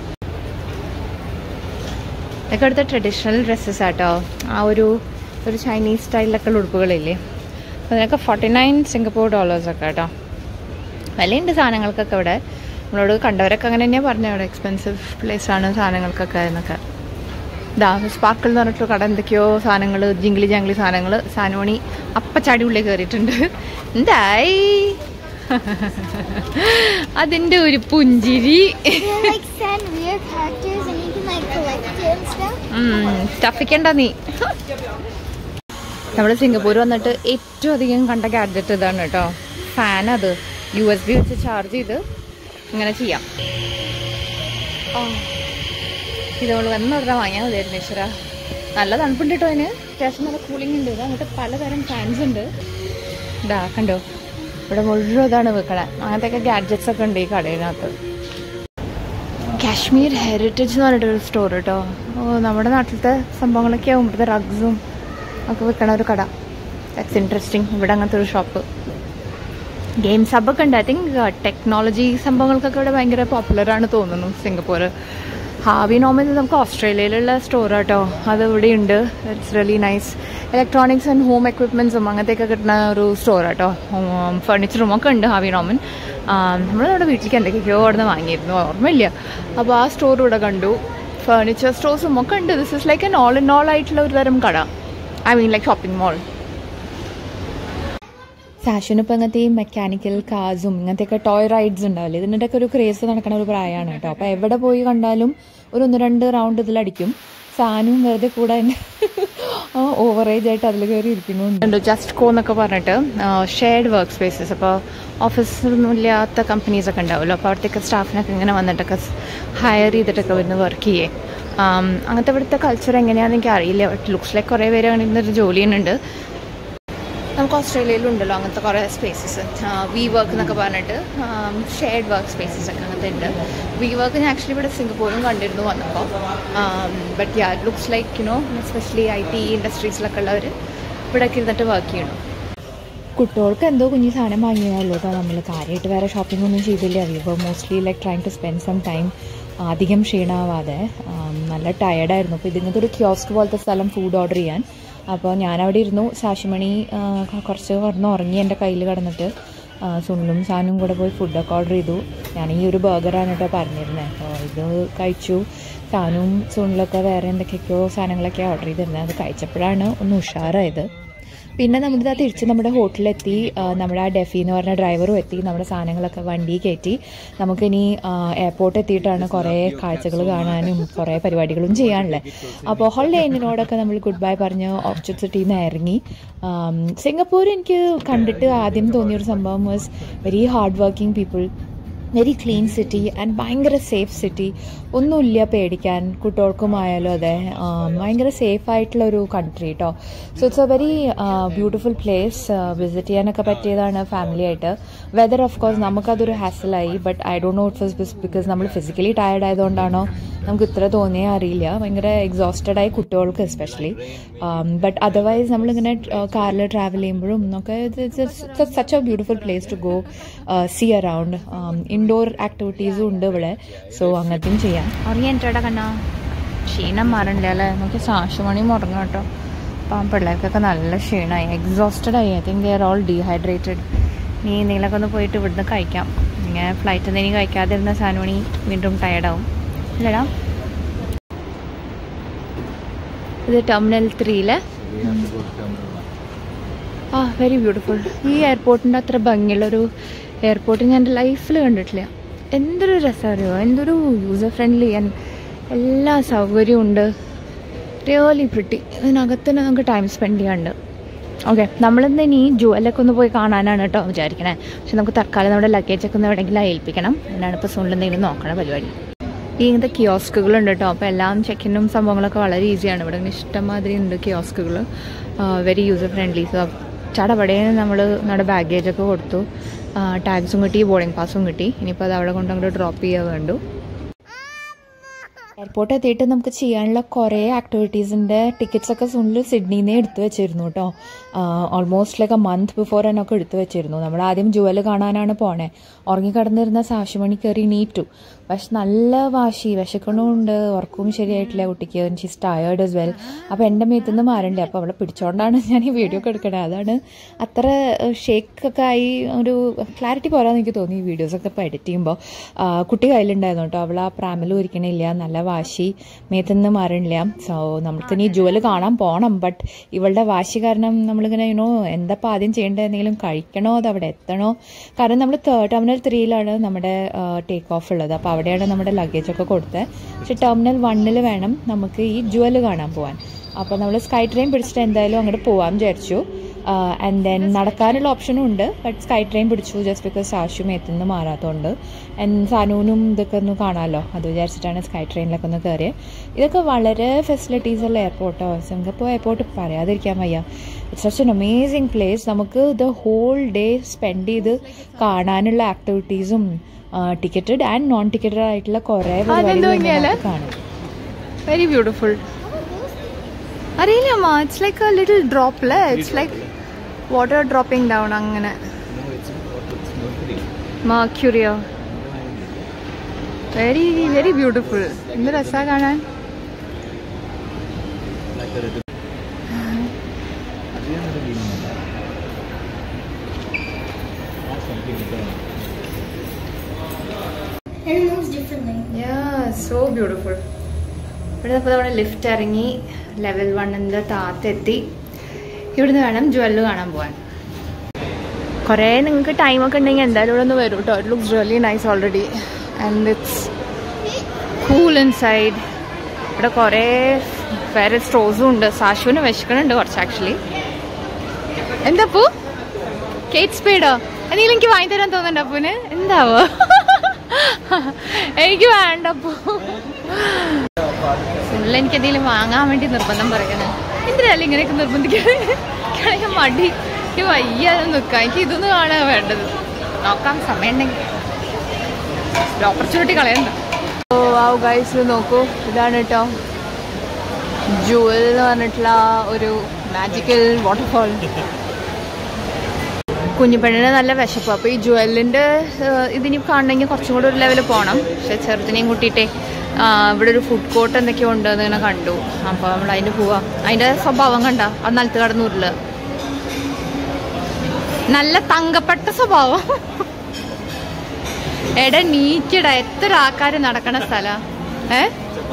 B: ഇതൊക്കെ അടുത്ത ട്രഡീഷണൽ ഡ്രസ്സസ് ആട്ടോ ആ ഒരു ഒരു ചൈനീസ് സ്റ്റൈലിലൊക്കെ ഉടുപ്പുകളില്ലേ അപ്പോൾ അതിനൊക്കെ ഫോർട്ടി നയൻ സിംഗപ്പൂർ ഡോളേഴ്സൊക്കെ കേട്ടോ വിലയുണ്ട് സാധനങ്ങൾക്കൊക്കെ ഇവിടെ നമ്മളോട് കണ്ടവരൊക്കെ അങ്ങനെ തന്നെയാണ് പറഞ്ഞത് ഇവിടെ എക്സ്പെൻസീവ് പ്ലേസ് ആണ് സാധനങ്ങൾക്കൊക്കെ എന്നൊക്കെ ഇതാ സ്പാർക്കിൾ എന്ന് പറഞ്ഞിട്ട് കട എന്തൊക്കെയോ സാധനങ്ങൾ ജിങ്കിളി ജാങ്കിളി സാധനങ്ങൾ സാനോണി അപ്പച്ചാടി ഉള്ളിൽ കയറിയിട്ടുണ്ട് എന്തായി അതിൻ്റെ ഒരു പുഞ്ചിരി
C: They like send weird characters and you can like collect it and stuff.
B: സ്റ്റഫിക്കണ്ട നീ നമ്മൾ സിംഗപ്പൂർ വന്നിട്ട് ഏറ്റവും അധികം കണ്ട ഗാഡ്ജറ്റ് ഇതാണ് കേട്ടോ ഫാൻ അത് യു എസ് ബി വെച്ച് ചാർജ് ചെയ്ത് ഇങ്ങനെ ചെയ്യാം ഇത് നമ്മൾ വന്ന ഉടനെ വാങ്ങിയാൽ മതിയായിരുന്നു ഈശ്വര നല്ല തണുപ്പുണ്ട് കേട്ടോ അതിന് അത്യാവശ്യം നല്ല കൂളിംഗ് ഉണ്ട് ഇത് അങ്ങോട്ട് പലതരം ഫാൻസ് ഉണ്ട് ഇതാ കണ്ടോ ഇവിടെ മുഴുവൻ ഇതാണ് വെക്കണേ അങ്ങനത്തെ ഗാഡ്ജറ്റ്സ് ഒക്കെ ഉണ്ട് ഈ കടയിനകത്ത് കാശ്മീർ ഹെറിറ്റേജ് എന്ന് പറഞ്ഞിട്ടൊരു സ്റ്റോർ കേട്ടോ ഓ നമ്മുടെ നാട്ടിലത്തെ സംഭവങ്ങളൊക്കെ ആവും ഇവിടുത്തെ റഗ്സും ഒക്കെ വെക്കണ ഒരു കട ദാറ്റ്സ് ഇൻട്രസ്റ്റിംഗ് ഇവിടെ അങ്ങനത്തെ ഒരു ഷോപ്പ് ഗെയിംസ് ഹബ്ബൊക്കെ ഉണ്ട് ഐ തിങ്ക് ടെക്നോളജി സംഭവങ്ങൾക്കൊക്കെ ഇവിടെ ഭയങ്കര പോപ്പുലറാണ് തോന്നുന്നു സിംഗപ്പൂർ ഹാവി നോമിൽ നമുക്ക് ഓസ്ട്രേലിയയിലുള്ള സ്റ്റോർ കേട്ടോ അത് ഇവിടെ ഉണ്ട് it's really nice electronics and home എക്വിപ്മെൻറ്റ്സും അങ്ങനത്തെയൊക്കെ കിട്ടുന്ന ഒരു സ്റ്റോർ കേട്ടോ ഫർണിച്ചറും ഒക്കെ ഉണ്ട് ഹാവി നോമൻ നമ്മൾ നമ്മുടെ വീട്ടിലേക്ക് എന്തൊക്കെയൊക്കെയോ അവിടെ നിന്ന് വാങ്ങിയിരുന്നു ഓർമ്മയില്ല അപ്പോൾ ആ സ്റ്റോർ ഇവിടെ കണ്ടു ഫർണിച്ചർ സ്റ്റോഴ്സും ഒക്കെ ഉണ്ട് this is like an all in all ആയിട്ടുള്ള ഒരു തരം കട I mean like shopping mall
A: ഫാഷനും ഇപ്പം അങ്ങനത്തെ ഈ മെക്കാനിക്കൽ കാർസും ഇങ്ങനത്തെയൊക്കെ ടോയ് റൈഡ്സ് ഉണ്ടാവില്ലേ ഇതിൻ്റെയൊക്കെ ഒരു ക്രേസ് നടക്കുന്ന ഒരു പ്രായമാണ് കേട്ടോ അപ്പോൾ എവിടെ പോയി കണ്ടാലും ഒരു ഒന്ന് രണ്ട് റൗണ്ട് ഇതിലടിക്കും സാനും വെറുതെ കൂടെ ഓവർ ഏജ് ആയിട്ട് അതിൽ കയറി ഇരിക്കുന്നുണ്ട്
B: ജസ്റ്റ് കോ എന്നൊക്കെ പറഞ്ഞിട്ട് ഷെയർഡ് വർക്ക് സ്പേസസ് അപ്പോൾ ഓഫീസൊന്നും ഇല്ലാത്ത കമ്പനീസ് ഒക്കെ ഉണ്ടാവുമല്ലോ അപ്പോൾ അവിടത്തേക്ക് സ്റ്റാഫിനൊക്കെ ഇങ്ങനെ വന്നിട്ടൊക്കെ ഹയർ ചെയ്തിട്ടൊക്കെ വരുന്ന വർക്ക് ചെയ്യേ അങ്ങനത്തെ ഇവിടുത്തെ കൾച്ചർ എങ്ങനെയാണെന്ന് എനിക്ക് അറിയില്ല ബട്ട് ലുക്സ് ലൈക്ക് കുറേ പേര് അങ്ങനെ ഇരുന്നൊരു ജോലി ചെയ്യുന്നുണ്ട് നമുക്ക് ഓസ്ട്രേലിയയിലും ഉണ്ടല്ലോ അങ്ങനത്തെ കുറേ സ്പേസസ് വി വർക്ക് എന്നൊക്കെ പറഞ്ഞിട്ട് ഷെയർഡ് വർക്ക് സ്പേസസ് ഒക്കെ അങ്ങനത്തെ ഉണ്ട് വി വർക്ക് ഞാൻ ആക്ച്വലി ഇവിടെ സിംഗപ്പൂരും കണ്ടിരുന്നു വന്നപ്പോൾ but yeah looks like you know especially I T ഇൻഡസ്ട്രീസിലൊക്കെ ഉള്ളവർ ഇവിടെയൊക്കെ ഇരുന്നിട്ട് വർക്ക് ചെയ്യണം
A: കുട്ടികൾക്ക് എന്തോ കുഞ്ഞു സാധനം വാങ്ങിയതല്ലോ കേട്ടോ നമ്മൾ കാര്യമായിട്ട് വേറെ ഷോപ്പിംഗ് ഒന്നും ചെയ്തില്ല we mostly like trying to spend some time അധികം ക്ഷീണമാവാതെ ആം, നല്ല ടയർഡായിരുന്നു അപ്പോൾ ഇതിങ്ങനത്തെ ഒരു ക്യോസ്ക് പോലത്തെ സ്ഥലം ഫുഡ് ഓർഡർ ചെയ്യാൻ അപ്പോൾ ഞാനവിടെ ഇരുന്നു സാശിമണി ആ, കുറച്ച് കിടന്ന് ഉറങ്ങി എൻ്റെ കയ്യിൽ കിടന്നിട്ട് ആ, സുണിലും സാനും കൂടെ പോയി ഫുഡൊക്കെ ഓർഡർ ചെയ്തു ഞാൻ ഈ ഒരു ബർഗറാണ് കേട്ടോ പറഞ്ഞിരുന്നത് അപ്പോൾ ഇത് കഴിച്ചു സാനും സുണിലൊക്കെ വേറെ എന്തൊക്കെയൊക്കെയോ സാധനങ്ങളൊക്കെ ഓർഡർ ചെയ്തിരുന്നത് അത് കഴിച്ചപ്പോഴാണ് ഒന്ന് ഉഷാറായത് പിന്നെ നമ്മുടെ തിരിച്ച് നമ്മുടെ ഹോട്ടലിലെത്തി ആ, നമ്മുടെ ആ ഡെഫി എന്ന് പറഞ്ഞ ഡ്രൈവറും എത്തി നമ്മുടെ സാധനങ്ങളൊക്കെ വണ്ടി കയറ്റി നമുക്കിനി എയർപോർട്ട് എത്തിയിട്ടാണ് കുറേ കാഴ്ചകൾ കാണാനും കുറേ പരിപാടികളും ചെയ്യാനുള്ളത് അപ്പോൾ ഹോളിഡേ എന്നിനോടൊക്കെ നമ്മൾ ഗുഡ് ബൈ പറഞ്ഞ് ഓർച്ചിഡ് സിറ്റിയിൽ നിന്ന് ഇറങ്ങി ആം, സിംഗപ്പൂർ എനിക്ക് കണ്ടിട്ട് ആദ്യം തോന്നിയൊരു സംഭവം was very hard working people very clean city and ഭയങ്കര സേഫ് സിറ്റി ഒന്നുമില്ല പേടിക്കാൻ കുട്ടികൾക്കുമായാലും അതെ ആ, ഭയങ്കര സേഫ് ആയിട്ടുള്ള ഒരു കൺട്രി കേട്ടോ so it's a very beautiful place visit ചെയ്യാനൊക്കെ പറ്റിയതാണ് ഫാമിലി ആയിട്ട് വെദർ ഓഫ് കോഴ്സ് നമുക്കതൊരു ഹാസലായി but I don't know it was because നമ്മൾ ഫിസിക്കലി ടയർഡ് ആയതുകൊണ്ടാണോ നമുക്ക് ഇത്ര തോന്നിയേ അറിയില്ല ഭയങ്കര എക്സോസ്റ്റഡ് ആയി കുട്ടികൾക്ക് എസ്പെഷ്യലി ബട്ട് അതർവൈസ് നമ്മളിങ്ങനെ കാറിൽ ട്രാവൽ ചെയ്യുമ്പോഴും ഒക്കെ such a beautiful place to go see around indoor ആക്ടിവിറ്റീസും ഉണ്ട് ഇവിടെ സോ അങ്ങനത്തെയും ചെയ്യാം
B: ഉറങ്ങിയിട്ടാ കണ്ണാ ക്ഷീണം മാറണില്ല അല്ലേ നമുക്ക് സാശുമണി മുടങ്ങും കേട്ടോ അപ്പം പിള്ളേർക്കൊക്കെ നല്ല ക്ഷീണമായി എക്സോസ്റ്റഡ് ആയി I think they're all dehydrated നീ എന്തെങ്കിലുമൊക്കെ ഒന്ന് പോയിട്ട് ഇവിടുന്ന് കഴിക്കാം ഇങ്ങനെ ഫ്ലൈറ്റിൽ നിന്ന് ഇനി കഴിക്കാതിരുന്ന സാനുമണി വീണ്ടും ടയർഡാവും ഇല്ലടാ ഇത് ടെർമിനൽ ത്രീയിലെ ആ വെരി ബ്യൂട്ടിഫുൾ ഈ എയർപോർട്ടിൻ്റെ അത്ര ഭംഗിയുള്ളൊരു എയർപോർട്ട് ഞാൻ എൻ്റെ ലൈഫിൽ കണ്ടിട്ടില്ല എന്തൊരു രസമറിയോ എന്തൊരു യൂസർ ഫ്രണ്ട്ലി ആൻഡ് എല്ലാ സൗകര്യവും ഉണ്ട് റിയലി പ്രിട്ടി ഇതിനകത്ത് തന്നെ നമുക്ക് ടൈം സ്പെൻഡ് ചെയ്യാനുണ്ട് ഓക്കെ നമ്മളിന്ന് ഇനി ജുവലൊക്കെ ഒന്ന് പോയി കാണാനാണ് കേട്ടോ വിചാരിക്കണേ പക്ഷെ നമുക്ക് തൽക്കാലം നമ്മുടെ ലഗേജൊക്കെ ഒന്ന് എവിടെയെങ്കിലും ഏൽപ്പിക്കണം എന്നാണ് ഇപ്പോൾ സുണിൽ എന്തെങ്കിലും നോക്കണ പരിപാടി ഈ ഇങ്ങനത്തെ കിയോസ്കുകളുണ്ട് കേട്ടോ അപ്പോൾ എല്ലാം ചെക്കിനും സംഭവങ്ങളൊക്കെ വളരെ ഈസിയാണ് ഇവിടെ ഇങ്ങനെ ഇഷ്ടംമാതിരി ഉണ്ട് കിയോസ്കുകൾ വെരി യൂസർ ഫ്രണ്ട്ലി സോ ചടപടേ നമ്മൾ നമ്മുടെ ബാഗേജൊക്കെ കൊടുത്തു ടാഗ്സും കിട്ടി ബോർഡിംഗ് പാസും കിട്ടി ഇനിയിപ്പോൾ അത് അവിടെ കൊണ്ട് അങ്ങോട്ട് ഡ്രോപ്പ് ചെയ്യുക വേണ്ടു
A: എയർപോർട്ട് എത്തിയിട്ട് നമുക്ക് ചെയ്യാനുള്ള കുറേ ആക്ടിവിറ്റീസിൻ്റെ ടിക്കറ്റ്സ് ഒക്കെ സുണിൽ സിഡ്നിയിൽ നിന്ന് എടുത്തു വെച്ചിരുന്നു കേട്ടോ almost like a month before എന്നൊക്കെ എടുത്തു വെച്ചിരുന്നു നമ്മൾ ആദ്യം ജുവൽ കാണാനാണ് പോണേ ഉറങ്ങിക്കിടന്നിരുന്ന സാക്ഷിമണി കയറി നീറ്റു പക്ഷെ നല്ല വാശി വിശക്കണമുണ്ട് ഉറക്കവും ശരിയായിട്ടില്ല കുട്ടിക്ക് ഷീസ് ടയേർഡ് as വെൽ അപ്പോൾ എൻ്റെ മേത്തുനിന്ന് മാറണ്ടേ അപ്പോൾ അവളെ പിടിച്ചോണ്ടാണ് ഞാൻ ഈ വീഡിയോ ഒക്കെ എടുക്കണത് അതാണ് അത്ര ഷേക്ക് ഒക്കെ ആയി ഒരു ക്ലാരിറ്റി പോരാന്ന് എനിക്ക് തോന്നി ഈ വീഡിയോസൊക്കെ ഇപ്പോൾ എഡിറ്റ് ചെയ്യുമ്പോൾ കുട്ടി കയ്യിലുണ്ടായിരുന്നു കേട്ടോ അവൾ ആ പ്രാമിലും ഇരിക്കണില്ല നല്ല വാശി മേത്തുനിന്ന് മാറണില്ല സോ നമുക്ക് ഇനി ജുവൽ കാണാൻ പോകണം ബട്ട് ഇവളുടെ വാശി കാരണം നമ്മളിങ്ങനെ യുനോ എന്താ ഇപ്പോൾ ആദ്യം ചെയ്യേണ്ടത് എന്തെങ്കിലും കഴിക്കണോ അത് അവിടെ എത്തണോ കാരണം നമ്മൾ ടെർമിനൽ ത്രീയിലാണ് നമ്മുടെ ടേക്ക് ഓഫ് ഉള്ളത് അപ്പോൾ അവിടെയാണ് നമ്മുടെ ലഗേജ് ഒക്കെ കൊടുത്തത് പക്ഷെ ടെർമിനൽ വണ്ണിൽ വേണം നമുക്ക് ഈ ജുവൽ കാണാൻ പോകാൻ അപ്പോൾ നമ്മൾ സ്കൈ ട്രെയിൻ പിടിച്ചിട്ട് എന്തായാലും അങ്ങോട്ട് പോകാൻ വിചാരിച്ചു ആൻഡ് ദെൻ നടക്കാനുള്ള ഓപ്ഷനും ഉണ്ട് ബട്ട് സ്കൈ ട്രെയിൻ പിടിച്ചു ജസ്റ്റ് ബിക്കോസ് സാഷു മേത്തുനിന്ന് മാറാത്തതുകൊണ്ട് ആൻഡ് സാനൂനും ഇതൊക്കെ ഒന്ന് കാണാമല്ലോ അത് വിചാരിച്ചിട്ടാണ് സ്കൈ ട്രെയിനിലൊക്കെ ഒന്ന് കയറിയത് ഇതൊക്കെ വളരെ ഫെസിലിറ്റീസ് ഉള്ള എയർപോർട്ടോ സിംഗപ്പൂർ എയർപോർട്ട് പറയാതിരിക്കാൻ വയ്യ it's such an amazing place നമുക്ക് ദ ഹോൾ ഡേ സ്പെൻഡ് ചെയ്ത് കാണാനുള്ള ആക്ടിവിറ്റീസും ടിക്കറ്റഡ് ആൻഡ് നോൺ ടിക്കറ്റഡ് ആയിട്ടുള്ള കുറേ പരിപാടികൾ
B: ഇങ്ങനെ?
A: കാണും
B: വെരി ബ്യൂട്ടിഫുൾ അറിയില്ല അമ്മ it's like a little drop അല്ലേ it's like water dropping down അങ്ങനെ മാക്യൂറിയോ വെരി വെരി ബ്യൂട്ടിഫുൾ എന്ത് രസാ കാണാൻ
C: And it moves differently.
B: So beautiful ഇവിടെ ഇപ്പോൾ നമ്മുടെ ലിഫ്റ്റ് ഇറങ്ങി ലെവൽ വണ്ണിൻ്റെ താത്തെത്തി ഇവിടുന്ന് വേണം ജ്വല്ല് കാണാൻ പോകാൻ കുറേ നിങ്ങൾക്ക് ടൈമൊക്കെ ഉണ്ടെങ്കിൽ എന്തായാലും ഇവിടെ ഒന്ന് വരും കേട്ടോ it looks really nice already and it's cool inside ഇവിടെ കുറേ വേറെ സ്റ്റോഴ്സും ഉണ്ട് സാഷുവിന് വിശക്കണുണ്ട് കുറച്ച് ആക്ച്വലി എന്താ പൂ കേറ്റ് സ്പീഡോ എന്തെങ്കിലും എനിക്ക് വാങ്ങി തരാൻ തോന്നുന്നുണ്ട് അപ്പൂന് എന്താവോ എനിക്ക് വേണ്ട അപ്പൂ ഫുള്ള് എനിക്ക് എന്തെങ്കിലും വാങ്ങാൻ വേണ്ടി നിർബന്ധം പറയണേ എന്തിനല്ല ഇങ്ങനെയൊക്കെ നിർബന്ധിക്കാൻ മടി എനിക്ക് വയ്യാതെ നിൽക്കാം എനിക്ക് ഇതൊന്നും കാണാൻ വേണ്ടത് നോക്കാം സമയം ഉണ്ടെങ്കിൽ ഒരു ഓപ്പർച്യൂണിറ്റി കളയണ്ട ഓ വാവ് ഗൈസ് നോക്കൂ ഇതാണ് കേട്ടോ ജുവൽ എന്ന് പറഞ്ഞിട്ടുള്ള ഒരു മാജിക്കൽ വാട്ടർഫോൾ കുഞ്ഞുപെണ്ണിന് നല്ല വിശപ്പ് അപ്പോൾ ഈ ജുവലിൻ്റെ ഇതിനി കാണണമെങ്കിൽ കുറച്ചും കൂടെ ഒരു ലെവൽ പോകണം പക്ഷെ ചെറുതിനെയും കൂട്ടിയിട്ടേ ആ, ഇവിടെ ഒരു ഫുഡ് കോർട്ട് എന്തൊക്കെയോ ഉണ്ട് എന്ന് ഇങ്ങനെ കണ്ടു അപ്പോൾ നമ്മൾ അതിൻ്റെ പോവാം അതിൻ്റെ സ്വഭാവം കണ്ട അത് നിലത്ത് കടന്നൂരില്ല നല്ല തങ്കപ്പെട്ട സ്വഭാവം എട നീക്കിട എത്ര ആൾക്കാർ നടക്കണ സ്ഥല ഏ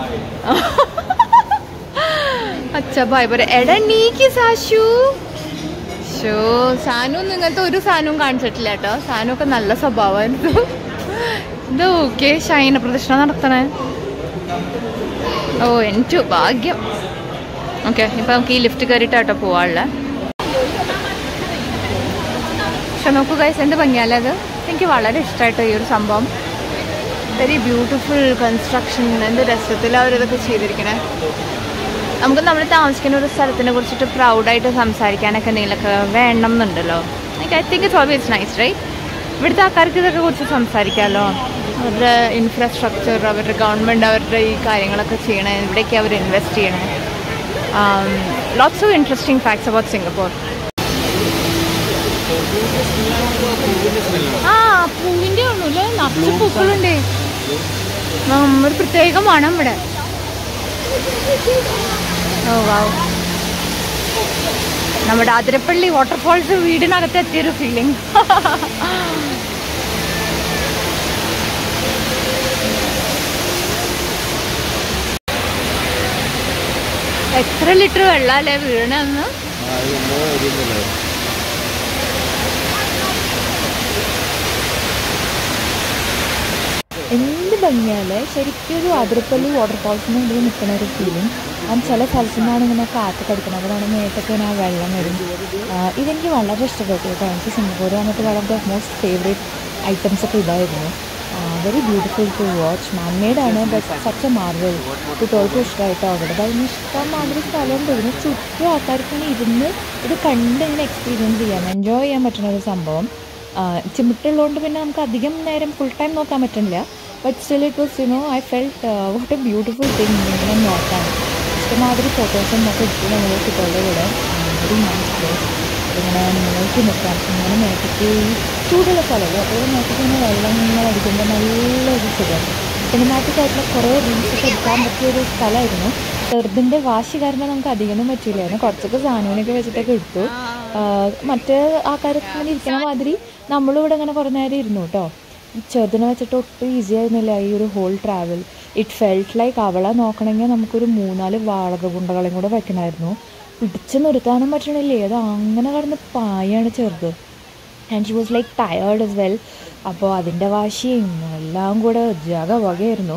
B: അച്ഛ ബായ് പറ എട നീക്കി സാശു ഷോ സാനു ഒന്നും ഇങ്ങനത്തെ ഒരു സാനവും കാണിച്ചിട്ടില്ല കേട്ടോ സാനു ഒക്കെ നല്ല സ്വഭാവമായിരുന്നു ഇത് ഓക്കെ ശൈന പ്രദക്ഷിണ നടത്തണേ ഓ എനിക്ക് ഭാഗ്യം ഓക്കെ ഇപ്പൊ നമുക്ക് ഈ ലിഫ്റ്റ് കയറിയിട്ടാട്ടോ പോവാനുള്ള പക്ഷെ നോക്കൂ ഗൈസ് എന്ത് ഭംഗിയല്ലേ അത് എനിക്ക് വളരെ ഇഷ്ടമായിട്ടോ ഈ ഒരു സംഭവം വെരി ബ്യൂട്ടിഫുൾ കൺസ്ട്രക്ഷൻ എന്ത് രസത്തിൽ അവരിതൊക്കെ ചെയ്തിരിക്കണേ നമുക്ക് നമ്മൾ താമസിക്കുന്ന ഒരു സ്ഥലത്തിനെ കുറിച്ചിട്ട് പ്രൗഡായിട്ട് സംസാരിക്കാനൊക്കെ എന്തെങ്കിലുമൊക്കെ വേണം എന്നുണ്ടല്ലോ I think it's always nice right ഇവിടുത്തെ ആൾക്കാർക്ക് ഇതൊക്കെ കുറിച്ച് സംസാരിക്കാമല്ലോ അവരുടെ ഇൻഫ്രാസ്ട്രക്ചർ അവരുടെ ഗവൺമെൻറ് അവരുടെ ഈ കാര്യങ്ങളൊക്കെ ചെയ്യണേ ഇവിടേക്ക് അവർ ഇൻവെസ്റ്റ് ചെയ്യണേ lots of interesting facts about Singapore ആ പൂവിൻ്റെ ഒന്നുമില്ല നിറച്ച് പൂക്കളുണ്ട് ഉം, ഒരു പ്രത്യേക മണം ഇവിടെ ഓ വാവ് നമ്മുടെ അതിരപ്പള്ളി വാട്ടർഫോൾസ് വീടിനകത്ത് എത്തിയൊരു ഫീലിംഗ് എത്ര ലിറ്റർ വെള്ളമല്ലേ വീണന്ന്
A: എന്ത് ഭംഗിയല്ലേ ശരിക്കും ഒരു അതിരപ്പള്ളി വാട്ടർഫോൾസിന് മുമ്പിൽ നിൽക്കുന്ന ഒരു ഫീലിംഗ് ആൻഡ് ചില സ്ഥലത്തു നിന്നാണ് ഇങ്ങനെ കാറ്റ് കടിക്കുന്നത് അവിടെയാണ് മേത്തൊക്കെ ഇങ്ങനെ ആ വെള്ളം വരും ആ, ഇതെനിക്ക് വളരെ ഇഷ്ടപ്പെട്ടു കേട്ടോ എനിക്ക് സിംഗപ്പൂർ വന്നിട്ട് വളരെ മോസ്റ്റ് ഫേവറേറ്റ് ഐറ്റംസ് ഒക്കെ ഇതായിരുന്നു very beautiful to watch manmade ആണ് ബട്ട് സച്ച് എ മാർവൽ കുട്ടികൾക്കും ഇഷ്ടമായിട്ടോ അവിടെ അതിന് ഇഷ്ടം മാതിരി സ്ഥലമുണ്ട് ഇതിന് ചുറ്റും ആൾക്കാർക്ക് ഇങ്ങനെ ഇരുന്ന് ഇത് കണ്ട് ഇങ്ങനെ എക്സ്പീരിയൻസ് ചെയ്യാം എൻജോയ് ചെയ്യാൻ പറ്റുന്ന ഒരു സംഭവം ചിമിട്ടുള്ളതുകൊണ്ട് പിന്നെ നമുക്ക് അധികം നേരം ഫുൾ ടൈം നോക്കാൻ പറ്റുന്നില്ല but still it was you know I felt what a beautiful thing ഇങ്ങനെ നോക്കാൻ ഇഷ്ടമാതിരി ഫോട്ടോസും ഒക്കെ എടുത്തു നമ്മൾ കുട്ടികളുടെ കൂടെ വെരി നൈസ് പ്ലേസ് ഇങ്ങനെ നോക്കി നിൽക്കാം ഇങ്ങനെ മേത്തേക്ക് ഈ ചൂടുള്ള സ്ഥലമല്ലേ അപ്പോൾ മേത്തേക്ക് ഇങ്ങനെ വെള്ളം ഇങ്ങനെ അടിക്കുമ്പോൾ നല്ലൊരു സുഖം സിനിമാറ്റിക് ആയിട്ടുള്ള കുറേ റീൽസ് ഒക്കെ എടുക്കാൻ പറ്റിയ ഒരു സ്ഥലമായിരുന്നു ചെറുതിൻ്റെ വാശി കാരണം നമുക്ക് അധികമൊന്നും പറ്റില്ലായിരുന്നു കുറച്ചൊക്കെ സാധനങ്ങളൊക്കെ വെച്ചിട്ടൊക്കെ എടുത്തു ആ, മറ്റേ ആൾക്കാരൊക്കെ ഇങ്ങനെ ഇരിക്കണ മാതിരി നമ്മളും ഇവിടെ ഇങ്ങനെ കുറേ നേരം ഇരുന്നു കേട്ടോ ചെറുതിനെ വെച്ചിട്ട് ഒട്ടും ഈസി ആയിരുന്നില്ല ഈ ഒരു whole travel it felt like അവളെ നോക്കണമെങ്കിൽ നമുക്കൊരു മൂന്നാല് വാളക ഗുണ്ടകളെയും കൂടെ വെക്കണമായിരുന്നു പിടിച്ച് നിർത്താനും പറ്റണില്ലേ അത് അങ്ങനെ കടന്ന് പായാണ് ചെറുത് and she was like tired as well അപ്പോൾ അതിൻ്റെ വാശിയും എല്ലാം കൂടെ ജഗ വകയായിരുന്നു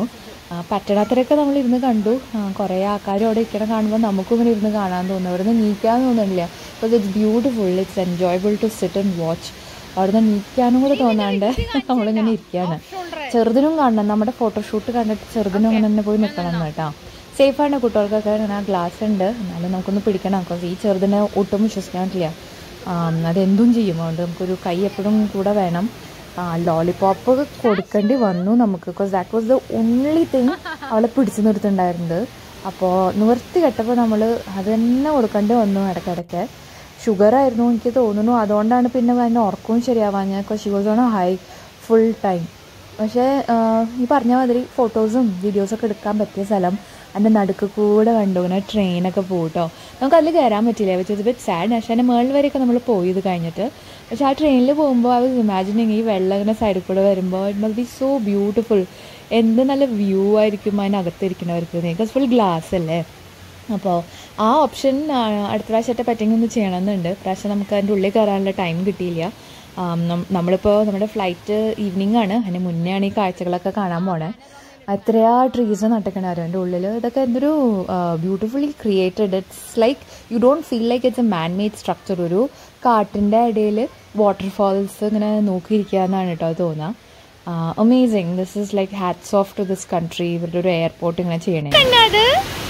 A: ആ, പറ്റണാത്തരൊക്കെ നമ്മൾ ഇരുന്ന് കണ്ടു ആ, കുറേ ആൾക്കാരും അവിടെ ഇരിക്കണം കാണുമ്പോൾ നമുക്കും ഇങ്ങനെ ഇരുന്ന് കാണാൻ തോന്നും അവിടെ നിന്ന് നീക്കാൻ തോന്നുന്നില്ല because it's beautiful it's enjoyable to sit and watch അവിടെ നിന്ന് നീക്കാനും കൂടെ തോന്നാണ്ട് നമ്മളിങ്ങനെ ഇരിക്കുകയാണ് ചെറുതിനും കാണണം നമ്മുടെ ഫോട്ടോഷൂട്ട് കണ്ടിട്ട് ചെറുതിനും അങ്ങനെ തന്നെ പോയി നിൽക്കണം എന്ന് കേട്ടോ സേഫാണ് കുട്ടികൾക്കൊക്കെ ഇങ്ങനെ ആ ഗ്ലാസ് ഉണ്ട് എന്നാലും നമുക്കൊന്ന് പിടിക്കണം ബിക്കോസ് ഈ ചെറുതിനെ ഒട്ടും വിശ്വസിക്കാൻ പറ്റില്ല ആം, അതെന്തും ചെയ്യും അതുകൊണ്ട് നമുക്കൊരു കൈ എപ്പോഴും കൂടെ വേണം ലോലിപോപ്പ് കൊടുക്കേണ്ടി വന്നു നമുക്ക് because that was the only thing അവളെ പിടിച്ചു നിർത്തുണ്ടായിരുന്നത് അപ്പോൾ നിവർത്തി കെട്ടപ്പോൾ നമ്മൾ അത് തന്നെ കൊടുക്കേണ്ടി വന്നു ഇടയ്ക്കിടയ്ക്ക് ഷുഗർ ആയിരുന്നു എനിക്ക് തോന്നുന്നു അതുകൊണ്ടാണ് പിന്നെ അതിൻ്റെ ഉറക്കവും ശരിയാവാൻ because she was on high full time പക്ഷേ ആഹ്, ഈ പറഞ്ഞ മാതിരി ഫോട്ടോസും വീഡിയോസൊക്കെ എടുക്കാൻ പറ്റിയ സ്ഥലം അതിൻ്റെ നടുക്ക് കൂടെ കണ്ടു ഇങ്ങനെ ട്രെയിനൊക്കെ പോകട്ടോ നമുക്ക് അതിൽ കയറാൻ പറ്റില്ല വിച്ച് ഇസ് ബിറ്റ് സാഡ് പക്ഷേ അതിൻ്റെ മേളിൽ വരെയൊക്കെ നമ്മൾ പോയി ഇത് കഴിഞ്ഞിട്ട് പക്ഷേ ആ ട്രെയിനിൽ പോകുമ്പോൾ ഐ വാസ് ഇമാജിനിങ് ഈ വെള്ളം ഇങ്ങനെ സൈഡിൽ കൂടെ വരുമ്പോൾ it must be so beautiful എന്ത് നല്ല വ്യൂ ആയിരിക്കും അതിനകത്തിരിക്കുന്നവർക്ക് ബിക്കോസ് ഫുൾ ഗ്ലാസ് അല്ലേ അപ്പോൾ ആ ഓപ്ഷൻ അടുത്ത പ്രാവശ്യത്തെ പറ്റിങ് ഒന്ന് ചെയ്യണമെന്നുണ്ട് പ്രാവശ്യം നമുക്ക് അതിൻ്റെ ഉള്ളിൽ കയറാനുള്ള ടൈം കിട്ടിയില്ല ആം, നം- നമ്മളിപ്പോൾ നമ്മുടെ ഫ്ലൈറ്റ് ഈവനിങ് ആണ് അതിന് മുന്നേ ആണ് ഈ കാഴ്ചകളൊക്കെ കാണാൻ പോണേ എത്രയാ ട്രീസ് നട്ടിക്കണ അതിൻ്റെ ഉള്ളിൽ ഇതൊക്കെ എന്തൊരു beautifully created it's like you don't feel like it's a man made structure ഒരു കാട്ടിൻ്റെ ഇടയിൽ വാട്ടർഫാൾസ് ഇങ്ങനെ നോക്കിയിരിക്കുക എന്നാണ് കേട്ടോ അത് തോന്നുക amazing this is like hats off to this country ഇവരുടെ ഒരു എയർപോർട്ട് ഇങ്ങനെ ചെയ്യണേ
B: അത്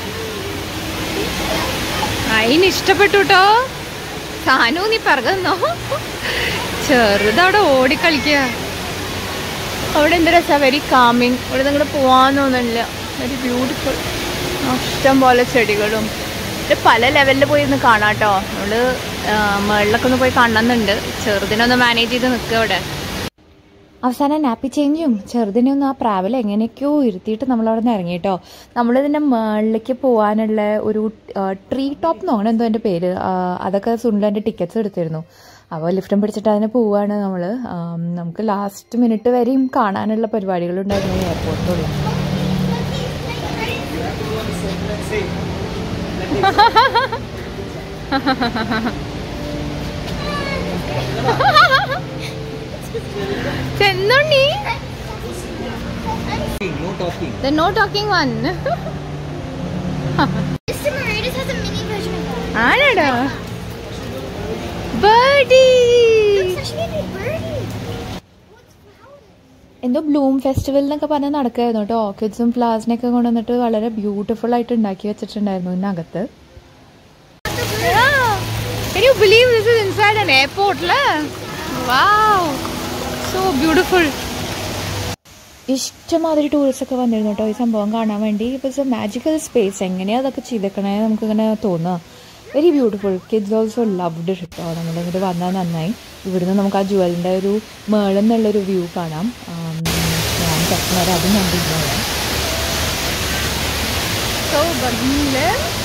B: അതിന് ഇഷ്ടപ്പെട്ടു കേട്ടോ സാനു നീ പറഞ്ഞോ ചെറുതവിടെ ഓടിക്കളിക്കുക അവിടെ എന്ത് രസാ വെരി കാമിങ് ഇവിടെ നിങ്ങൾ പോവാൻ തോന്നുന്നില്ല വെരി ബ്യൂട്ടിഫുൾ ഇഷ്ടം പോലെ ചെടികളും ഇത് പല ലെവലിൽ പോയി ഇരുന്ന് കാണാം കേട്ടോ നമ്മള് മുകളിലൊക്കെ ഒന്ന് പോയി കാണണമെന്നുണ്ട് ചെറുതിനൊന്ന് മാനേജ് ചെയ്ത് നിൽക്കുക അവിടെ
A: അവസാനം നാപ്പി ചേഞ്ചും ചെറുതിനെ ഒന്ന് ആ പ്രാവൽ എങ്ങനെയൊക്കെയോ ഇരുത്തിയിട്ട് നമ്മൾ അവിടെ നിന്ന് ഇറങ്ങി കേട്ടോ നമ്മളിതിൻ്റെ മുകളിലേക്ക് പോകാനുള്ള ഒരു ട്രീ ടോപ്പ് എന്നോ അങ്ങനെ എന്തോ എൻ്റെ പേര് ആ, അതൊക്കെ സുണ്ടൻ്റെ ടിക്കറ്റ്സ് എടുത്തിരുന്നു അപ്പോൾ ലിഫ്റ്റും പിടിച്ചിട്ട് അതിന് പോവാണ് നമ്മൾ നമുക്ക് ലാസ്റ്റ് മിനിറ്റ് വരെയും കാണാനുള്ള പരിപാടികളുണ്ടായിരുന്നു ഈ എയർപോർട്ടിനുള്ളിൽ
B: ചെന്നോണ്ണി
D: No talking.
B: The no talking one.
C: Mr. Meritus has a mini version of that.
B: ആണോടാ birdie
C: It's actually a birdie. What's flowers?
A: എന്തോ ബ്ലൂം ഫെസ്റ്റിവൽ എന്നൊക്കെ പറഞ്ഞ് നടക്കായിരുന്നു കേട്ടോ ഓർക്കിഡ്സും ഫ്ലവേഴ്സിനെയൊക്കെ കൊണ്ടുവന്നിട്ട് വളരെ ബ്യൂട്ടിഫുൾ ആയിട്ട് ഉണ്ടാക്കി വെച്ചിട്ടുണ്ടായിരുന്നു ഇതിനകത്ത്
B: Can you believe this is inside an airport? La? Wow. So beautiful.
A: ഇഷ്ടമാതിരി ടൂറിസ്റ്റ് ഒക്കെ വന്നിരുന്നു കേട്ടോ ഈ സംഭവം കാണാൻ വേണ്ടി ഇറ്റ്സ് എ മാജിക്കൽ സ്പേസ് എങ്ങനെയാ അതൊക്കെ ചെയ്തേക്കണേ നമുക്കിങ്ങനെ തോന്നുക very beautiful kids also loved കേട്ടോ നമ്മൾ ഇങ്ങോട്ട് വന്നാൽ നന്നായി ഇവിടുന്ന് നമുക്ക് ആ ജുവലിൻ്റെ ഒരു മേളിൽ നിന്നുള്ളൊരു വ്യൂ കാണാം ആം, ഞാൻ കുറച്ച് നേരം അതും കണ്ടിരുന്നു
B: So ഭംഗിയില്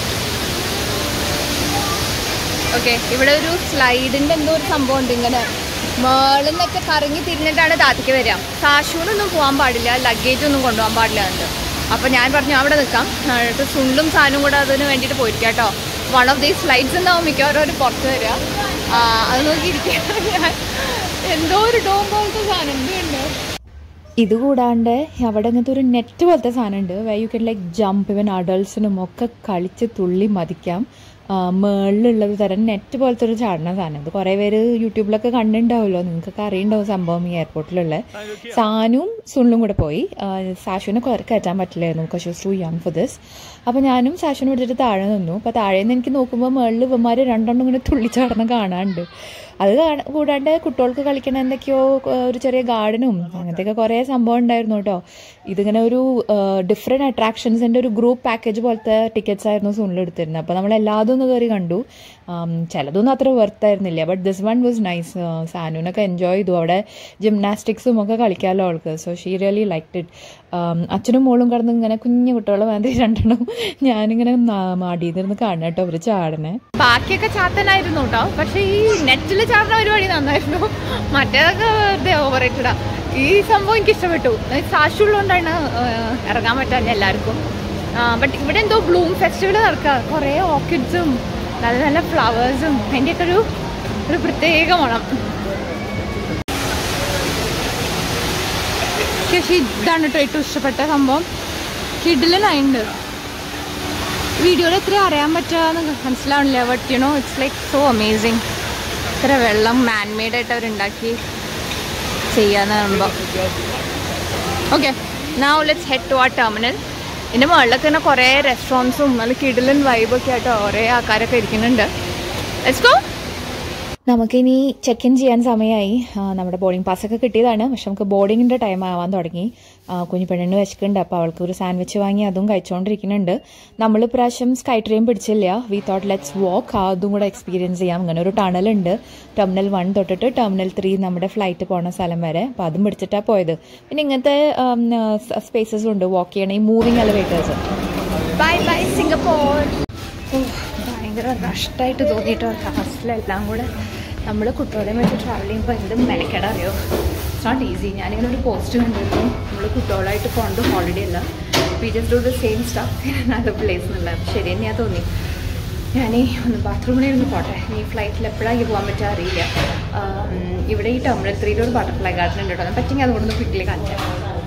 B: ഓക്കെ ഇവിടെ ഒരു സ്ലൈഡിന്റെ എന്തോ ഒരു സംഭവം ഉണ്ട് ഇങ്ങനെ മേളിൽ നിന്നൊക്കെ കറങ്ങി തിരിഞ്ഞിട്ടാണ് താത്തിക്ക് വരിക കാശൂനൊന്നും പോകാൻ പാടില്ല ലഗേജ് ഒന്നും കൊണ്ടുപോകാൻ പാടില്ല എന്ന് അപ്പോൾ ഞാൻ പറഞ്ഞു അവിടെ നിൽക്കാം എന്നിട്ട് സുണ്ടും സാനും കൂടെ അതിന് വേണ്ടിയിട്ട് പോയിരിക്കാം കേട്ടോ വൺ ഓഫ് ദീസ് സ്ലൈഡ്സ് ഉണ്ടാവും മിക്കവാറും അവർ പുറത്ത് വരിക ആ, അത് നോക്കിയിരിക്കുക ഞാൻ എന്തോ ഒരു ഡോം പോലത്തെ സാധനം എന്തുണ്ട്
A: ഇത് കൂടാണ്ട് അവിടെ അങ്ങനത്തെ ഒരു നെറ്റ് പോലത്തെ സാധനമുണ്ട് way you can like jump even അഡൾട്ട്സിനും ഒക്കെ കളിച്ച് തുള്ളി മതിക്കാം മേളിലുള്ള ഒരു തരം നെറ്റ് പോലത്തെ ഒരു ചാടുന്ന സാധനം ഇത് കുറേ പേര് യൂട്യൂബിലൊക്കെ കണ്ടിട്ടുണ്ടാവുമല്ലോ നിങ്ങൾക്കൊക്കെ അറിയുണ്ടാവും സംഭവം ഈ എയർപോർട്ടിലുള്ള സാനും സുള്ളും കൂടെ പോയി ആ, സാഷുവിനെ കുറെ കയറ്റാൻ പറ്റില്ലായിരുന്നു because she's too young for this അപ്പോൾ ഞാനും സാഷുവിനെ പിടിച്ചിട്ട് താഴെ നിന്നു അപ്പോൾ താഴെ നിന്ന് എനിക്ക് നോക്കുമ്പോൾ മേളിൽ ഇവന്മാർ രണ്ടെണ്ണം ഇങ്ങനെ തുള്ളിച്ചാടണം കാണാനുണ്ട് അത് കാണ കൂടാണ്ട് കുട്ടികൾക്ക് കളിക്കണ എന്തൊക്കെയോ ആ, ഒരു ചെറിയ ഗാർഡനും അങ്ങനത്തെയൊക്കെ കുറേ സംഭവം ഉണ്ടായിരുന്നു കേട്ടോ ഇതിങ്ങനെ ഒരു ഡിഫറെൻറ്റ് അട്രാക്ഷൻസിൻ്റെ ഒരു ഗ്രൂപ്പ് പാക്കേജ് പോലത്തെ ടിക്കറ്റ്സ് ആയിരുന്നു സൂണിൽ എടുത്തിരുന്നത് അപ്പോൾ നമ്മൾ എല്ലാതും ഒന്ന് കയറി കണ്ടു ആം, ചിലതൊന്നും അത്ര വെർത്തായിരുന്നില്ല but this one was nice സാനുവിനൊക്കെ എൻജോയ് ചെയ്തു അവിടെ ജിംനാസ്റ്റിക്സും ഒക്കെ കളിക്കാമല്ലോ അവൾക്ക് so she really like it അച്ഛനും മോളും കിടന്ന് ഇങ്ങനെ കുഞ്ഞു കുട്ടികളെ മാതിരി രണ്ടെണ്ണം ഞാനിങ്ങനെ മാടിയിരുന്ന് കാണാം കേട്ടോ അവർ ചാടണേ
B: ബാക്കിയൊക്കെ ചാത്തനായിരുന്നു കേട്ടോ പക്ഷെ ഈ നെറ്റിൽ ചാടുന്ന പരിപാടി നന്നായിരുന്നു മറ്റേതൊക്കെ വെറുതെ ഓവർ റേറ്റഡാ ഈ സംഭവം എനിക്ക് ഇഷ്ടപ്പെട്ടു സാക്ഷുള്ളതുകൊണ്ടാണ് ഇറങ്ങാൻ പറ്റാൻ എല്ലാവർക്കും ബട്ട് ഇവിടെ എന്തോ ബ്ലൂം ഫെസ്റ്റിവൽ നടക്കുക കുറേ ഓർക്കിഡ്സും നല്ല നല്ല ഫ്ലവേഴ്സും അതിൻ്റെയൊക്കെ ഒരു ഒരു പ്രത്യേക മണം ശശി ഇതാണ് കേട്ടോ ഏറ്റവും ഇഷ്ടപ്പെട്ട സംഭവം കിഡിലനായിട്ടുണ്ട് വീഡിയോയിൽ എത്ര അറിയാൻ പറ്റുക മനസ്സിലാവണില്ല but you know it's like so amazing ഇത്ര വെള്ളം മാൻമെയ്ഡ് ആയിട്ട് അവരുണ്ടാക്കി ചെയ്യാന്ന് പറയുമ്പോൾ ഓക്കെ നാ ലെറ്റ്സ് ഹെഡ് ടു ആ ടെർമിനൽ ഇതിൻ്റെ മുകളിലൊക്കെ തന്നെ കുറേ റെസ്റ്റോറൻറ്റ്സും നല്ല കിടിലൻ വൈബൊക്കെ ആയിട്ട് കുറേ ആൾക്കാരൊക്കെ ഇരിക്കുന്നുണ്ട് ലെറ്റ്സ് ഗോ
A: നമുക്കിനി ചെക്ക് ഇൻ ചെയ്യാൻ സമയമായി ആ, നമ്മുടെ ബോർഡിംഗ് പാസ്സൊക്കെ കിട്ടിയതാണ് പക്ഷെ നമുക്ക് ബോർഡിങ്ങിൻ്റെ ടൈം ആവാൻ തുടങ്ങി ആ, കുഞ്ഞു പെണ്ണിന് വിശക്കുന്നുണ്ട് അപ്പോൾ അവൾക്ക് ഒരു സാൻഡ്വിച്ച് വാങ്ങി അതും കഴിച്ചുകൊണ്ടിരിക്കുന്നുണ്ട് നമ്മൾ ഇപ്രാവശ്യം സ്കൈ ട്രെയിൻ പിടിച്ചില്ല വി തോട്ട് ലെറ്റ്സ് വാക്ക് അതും കൂടെ എക്സ്പീരിയൻസ് ചെയ്യാം അങ്ങനെ ഒരു ടണലുണ്ട് ടെർമിനൽ വൺ തൊട്ടിട്ട് ടെർമിനൽ ത്രീ നമ്മുടെ ഫ്ലൈറ്റ് പോണ സ്ഥലം വരെ അപ്പോൾ അതും പിടിച്ചിട്ടാണ് പോയത് പിന്നെ ഇങ്ങനത്തെ സ്പേസസും ഉണ്ട് വാക്ക് ചെയ്യണ ഈ moving elevators
B: bye bye Singapore ഭയങ്കര റഷ്ടായിട്ട് തോന്നിയിട്ടോ കാസ്റ്റിലെല്ലാം കൂടെ നമ്മൾ കുട്ടികളെയും വെച്ച് ട്രാവൽ ചെയ്യുമ്പോൾ എന്ത് മെനക്കെട അറിയോ ഇറ്റ്സ് നോട്ട് ഈസി ഞാനിങ്ങനെ ഒരു പോസ്റ്റ് കണ്ടിരുന്നു നമ്മൾ കുട്ടികളായിട്ട് പോകേണ്ട ഹോളിഡേ അല്ല we just do the same stuff നല്ല പ്ലേസ് എന്നുള്ള ശരി തന്നെയാ തോന്നി ഞാനീ ഒന്ന് ബാത്റൂമിലിരുന്ന് പോട്ടെ ഈ ഫ്ലൈറ്റിൽ എപ്പോഴാണ് പോകാൻ പറ്റുക അറിയില്ല ആം, ഇവിടെ ഈ ടെർമിനൽ ത്രീയിൽ ഒരു ബട്ടർഫ്ലൈ ഗാർഡൻ ഉണ്ട് കേട്ടോ പറ്റെങ്കിൽ അതുകൊണ്ട് ഒന്ന് ക്വിക്കിലി കാണിച്ചാൽ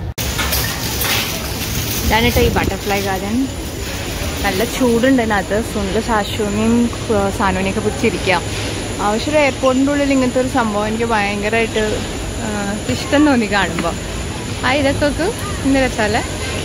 B: ഇതാണിട്ടോ ഈ ബട്ടർഫ്ലൈ ഗാർഡൻ നല്ല ചൂടുണ്ട് അതിനകത്ത് സുനിൽ സാശുവിനെയും സാനുവിനെയൊക്കെ പിടിച്ചിരിക്കാം ആവശ്യം എയർപോർട്ടിൻ്റെ ഉള്ളിൽ ഇങ്ങനത്തെ ഒരു സംഭവം എനിക്ക് ഭയങ്കരമായിട്ട് ആ, ഇഷ്ടം തോന്നി കാണുമ്പോൾ ആ ഇതൊക്കെ ഇന്ന് രസമല്ലേ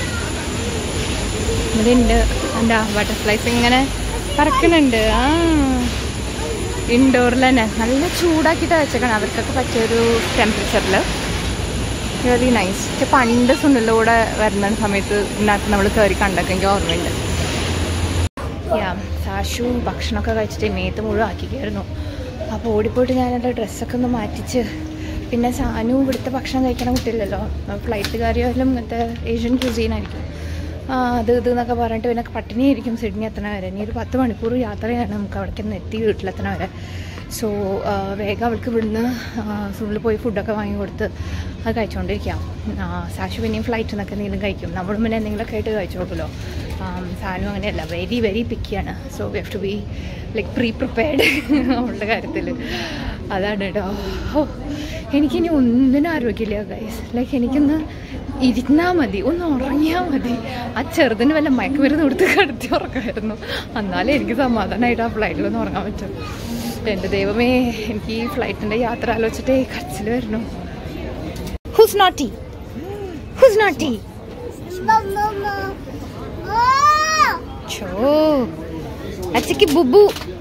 B: ഇവിടെ ഉണ്ട് എന്താ ബട്ടർഫ്ലൈസ് ഇങ്ങനെ പറക്കുന്നുണ്ട് ആ ഇൻഡോറിൽ തന്നെ നല്ല ചൂടാക്കിയിട്ട് വെച്ചേക്കണം അവർക്കൊക്കെ പറ്റിയൊരു ടെമ്പറേച്ചറിൽ വെരി നൈസ് പക്ഷെ പണ്ട് സുനിലൂടെ വരുന്ന സമയത്ത് ഇതിനകത്ത് നമ്മൾ കയറി കണ്ടൊക്കെ എനിക്ക് ഓർമ്മയുണ്ട് യാ സാഷു ഭക്ഷണമൊക്കെ കഴിച്ചിട്ട് മേത്ത് മുഴുവൻ ആക്കിക്കായിരുന്നു അപ്പോൾ ഓടിപ്പോയിട്ട് ഞാൻ എൻ്റെ ഡ്രസ്സൊക്കെ ഒന്ന് മാറ്റിച്ച് പിന്നെ സാനു ഇവിടുത്തെ ഭക്ഷണം കഴിക്കണ കുട്ടിയില്ലല്ലോ ഫ്ലൈറ്റ് കയറിയാലും ഇങ്ങനത്തെ ഏഷ്യൻ ക്യൂസീൻ ആയിരിക്കും ആ അത് ഇത് എന്നൊക്കെ പറഞ്ഞിട്ട് പിന്നെ പട്ടിണിയായിരിക്കും സിഡ്നി എത്തണ വരെ ഇനി ഒരു പത്ത് മണിക്കൂർ യാത്രയാണ് നമുക്ക് അവിടേക്ക് ഒന്ന് എത്തി വീട്ടിലെത്തണ വരെ സോ വേഗം അവൾക്ക് ഇവിടുന്ന് സുള്ളിൽ പോയി ഫുഡൊക്കെ വാങ്ങി കൊടുത്ത് അത് കഴിച്ചുകൊണ്ടിരിക്കാം ആ, സാഷു പിന്നെയും ഫ്ലൈറ്റിൽ നിന്നൊക്കെ എന്തെങ്കിലും കഴിക്കും നമ്മളും പിന്നെ എന്തെങ്കിലുമൊക്കെ ആയിട്ട് കഴിച്ചോളൂല്ലോ സാനു അങ്ങനെയല്ല വെരി വെരി പിക്കിയാണ് so we have to be like pre prepared അവളുടെ കാര്യത്തിൽ അതാണ് കേട്ടോ ഓ എനിക്കിനി ഒന്നിനും ആരോഗ്യമില്ല ഗൈസ് ലൈക്ക് എനിക്കൊന്ന് ഇരുന്നാൽ മതി ഒന്ന് ഉറങ്ങിയാൽ മതി ആ ചെറുതിന് വല്ല മയക്കുമരുന്ന് കൊടുത്ത് കിടത്തി ഉറക്കമായിരുന്നു എന്നാലേ എനിക്ക് സമാധാനമായിട്ട് ആ ഫ്ലൈറ്റിൽ ഒന്ന് ഉറങ്ങാൻ പറ്റും എൻ്റെ ദൈവമേ എനിക്ക് ഈ ഫ്ലൈറ്റിൻ്റെ യാത്ര ആലോചിച്ചിട്ടേ കച്ചിൽ വരുന്നു who's naughty who's naughty
C: Mama, mama. Oh!
B: ഛോ അച്ചയ്ക്ക് ബുബു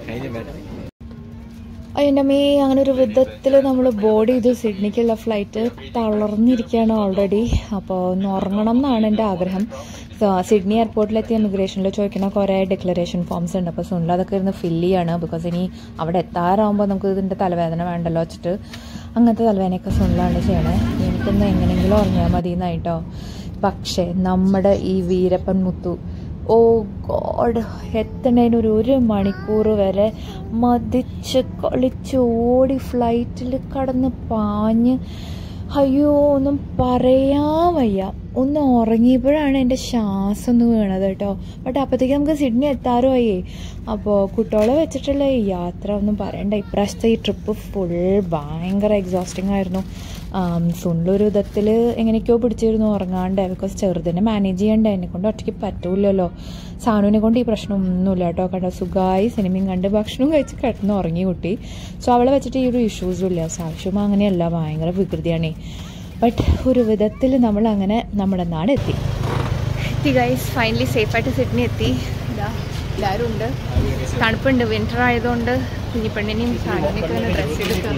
A: അതിൻ്റെ മേ അങ്ങനെ ഒരു വിധത്തിൽ നമ്മൾ ബോർഡ് ചെയ്തു സിഡ്നിക്കുള്ള ഫ്ലൈറ്റ് തളർന്നിരിക്കുകയാണ് ഓൾറെഡി അപ്പോൾ ഒന്ന് ഉറങ്ങണം എന്നാണ് എൻ്റെ ആഗ്രഹം സോ, സിഡ്നി എയർപോർട്ടിലെത്തി ഇമിഗ്രേഷനിൽ ചോദിക്കുന്ന കുറേ ഡിക്ലറേഷൻ ഫോംസ് ഉണ്ട് അപ്പോൾ സുനിൽ അതൊക്കെ ഇരുന്ന് ഫില്ല് ചെയ്യാണ് ബിക്കോസ് ഇനി അവിടെ എത്താറാകുമ്പോൾ നമുക്ക് ഇതിൻ്റെ തലവേദന വേണ്ടല്ലോ വെച്ചിട്ട് അങ്ങനത്തെ തലവേദനയൊക്കെ സുനിലാണ് ചെയ്യണേ എനിക്കൊന്ന് എങ്ങനെയെങ്കിലും ഉറങ്ങിയാൽ മതി എന്നായിട്ടോ പക്ഷേ നമ്മുടെ ഈ വീരപ്പൻ മുത്തു ഓ ഗോഡ് എത്തണേന് ഒരു ഒരു മണിക്കൂർ വരെ മതിച്ച് കളിച്ച് ഓടി ഫ്ലൈറ്റിൽ കടന്ന് പാഞ്ഞ് അയ്യോ ഒന്നും പറയാൻ വയ്യ ഒന്ന് ഉറങ്ങിയപ്പോഴാണ് എൻ്റെ ശ്വാസം ഒന്ന് വീണത് കേട്ടോ ബട്ട് അപ്പോഴത്തേക്ക് നമുക്ക് സിഡ്നി എത്താറുമായി അപ്പോൾ കുട്ടികളെ വെച്ചിട്ടുള്ള ഈ യാത്ര ഒന്നും പറയണ്ട ഇപ്രാവശ്യത്തെ ഈ ട്രിപ്പ് ഫുൾ ഭയങ്കര എക്സോസ്റ്റിംഗ് ആയിരുന്നു സുനിലൊരു വിധത്തിൽ എങ്ങനെയൊക്കെയോ പിടിച്ചിരുന്നു ഉറങ്ങാണ്ട് ബിക്കോസ് ചെറുതിനെ മാനേജ് ചെയ്യണ്ടേ എന്നെ കൊണ്ട് ഒറ്റയ്ക്ക് പറ്റൂലല്ലോ സാനുവിനെ കൊണ്ട് ഈ പ്രശ്നം ഒന്നുമില്ല കേട്ടോ കണ്ട സുഖമായി സിനിമയും കണ്ട് ഭക്ഷണവും കഴിച്ച് കിടന്ന് ഉറങ്ങി കുട്ടി സോ അവളെ വെച്ചിട്ട് ഈ ഒരു ഇഷ്യൂസും ഇല്ല സാക്ഷ്യം അങ്ങനെയല്ല ഭയങ്കര വികൃതിയാണ് ബട്ട് ഒരു വിധത്തിൽ നമ്മൾ അങ്ങനെ നമ്മുടെ നാട് എത്തി
B: എത്തി ഗൈസ് ഫൈനലി സേഫായിട്ട് സിഡ്നി എത്തി ഇതാ എല്ലാവരും ഉണ്ട് തണുപ്പുണ്ട് വിൻ്റർ ആയതുകൊണ്ട് കുഞ്ഞിപ്പെണ്ണിനെയും സാധനയൊക്കെ ഒന്ന് ഡ്രസ്സ് എടുക്കാം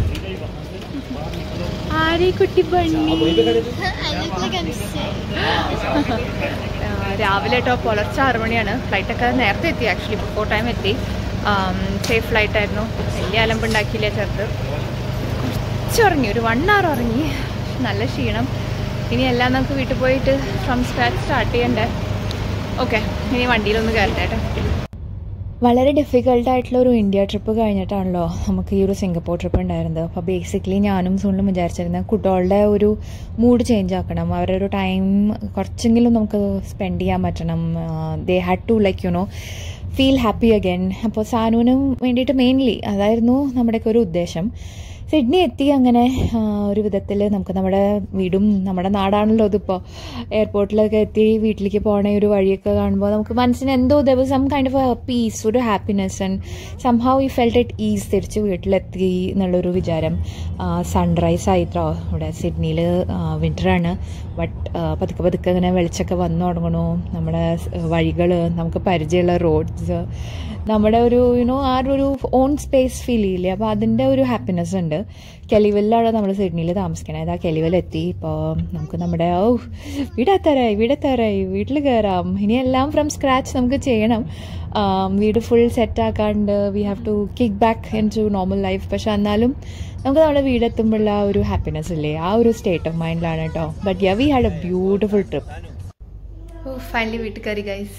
B: ആരേ കുട്ടി പണ്ണി
C: I look like I'm sick.
B: ആ, രാവിലെ കേട്ടോ പുലർച്ചെ ആറ് മണിയാണ് ഫ്ലൈറ്റൊക്കെ നേരത്തെ എത്തി ആക്ച്വലി ബിഫോർ ടൈം എത്തി സേഫ് ഫ്ലൈറ്റ് ആയിരുന്നു വലിയ അലമ്പുണ്ടാക്കിയില്ല ചെറുത് കുറച്ച് ഉറങ്ങി ഒരു വൺ അവർ ഉറങ്ങി നല്ല ക്ഷീണം ഇനി എല്ലാം നമുക്ക് വീട്ടിൽ പോയിട്ട് ഫ്രം സ്ക്രാച്ച് സ്റ്റാർട്ട് ചെയ്യണ്ടേ ഓക്കെ ഇനി വണ്ടിയിലൊന്ന് കയറട്ടെ കേട്ടോ
A: വളരെ ഡിഫിക്കൽട്ട് ആയിട്ടുള്ള ഒരു ഇന്ത്യ ട്രിപ്പ് കഴിഞ്ഞിട്ടാണല്ലോ നമുക്ക് ഈ ഒരു സിംഗപ്പൂർ ട്രിപ്പ് ഉണ്ടായിരുന്നത് അപ്പോൾ ബേസിക്കലി ഞാനും സുനിലും വിചാരിച്ചിരുന്നത് കുട്ടികളുടെ ഒരു മൂഡ് ചേഞ്ച് ആക്കണം അവരുടെ ഒരു ടൈം കുറച്ചെങ്കിലും നമുക്ക് സ്പെൻഡ് ചെയ്യാൻ പറ്റണം they had to like you know feel happy again അപ്പോൾ സാനുവിനും വേണ്ടിയിട്ട് മെയിൻലി അതായിരുന്നു നമ്മുടെയൊക്കെ ഒരു ഉദ്ദേശം സിഡ്നി എത്തി അങ്ങനെ ആ, ഒരു വിധത്തിൽ നമുക്ക് നമ്മുടെ വീടും നമ്മുടെ നാടാണല്ലോ ഇതിപ്പോൾ എയർപോർട്ടിലൊക്കെ എത്തി വീട്ടിലേക്ക് പോകണ ഒരു വഴിയൊക്കെ കാണുമ്പോൾ നമുക്ക് മനസ്സിന് എന്തോ the some kind of peace ഒരു ഹാപ്പിനെസ് ആൻഡ് സംഹൗ ഈ ഫെൽറ്റ് ഇറ്റ് ഈസ് തിരിച്ച് വീട്ടിലെത്തി എന്നുള്ളൊരു വിചാരം സൺറൈസ് ആയിട്ടോ ഇവിടെ സിഡ്നിയിൽ വിൻ്ററാണ് ബട്ട് പതുക്കെ പതുക്കെ ഇങ്ങനെ വെളിച്ചൊക്കെ വന്നു തുടങ്ങണു നമ്മുടെ വഴികൾ നമുക്ക് പരിചയമുള്ള റോഡ്സ് നമ്മുടെ ഒരു യുനോ ആ ഒരു ഓൺ സ്പേസ് ഫീൽ ചെയ്യില്ലേ അപ്പോൾ അതിൻ്റെ ഒരു ഹാപ്പിനെസ് ഉണ്ട് കെലിവെല്ലാണ് നമ്മൾ സിഡ്നിയിൽ താമസിക്കണത് ആ കെലിവെലെത്തി ഇപ്പോൾ നമുക്ക് നമ്മുടെ ഓ വീടെത്താറായി വീടെത്താറായി വീട്ടിൽ കയറാം ഇനിയെല്ലാം ഫ്രം സ്ക്രാച്ച് നമുക്ക് ചെയ്യണം ആം, വീട് ഫുൾ സെറ്റാക്കാണ്ട് we have to kick back into normal life പക്ഷെ എന്നാലും നമുക്ക് നമ്മുടെ വീടെത്തുമ്പോഴുള്ള ആ ഒരു ഹാപ്പിനെസ് ഇല്ലേ ആ ഒരു സ്റ്റേറ്റ് ഓഫ് മൈൻഡിലാണ് കേട്ടോ but yeah we had a beautiful trip
B: oh finally വീട്ടിൽ കയറി ഗൈസ്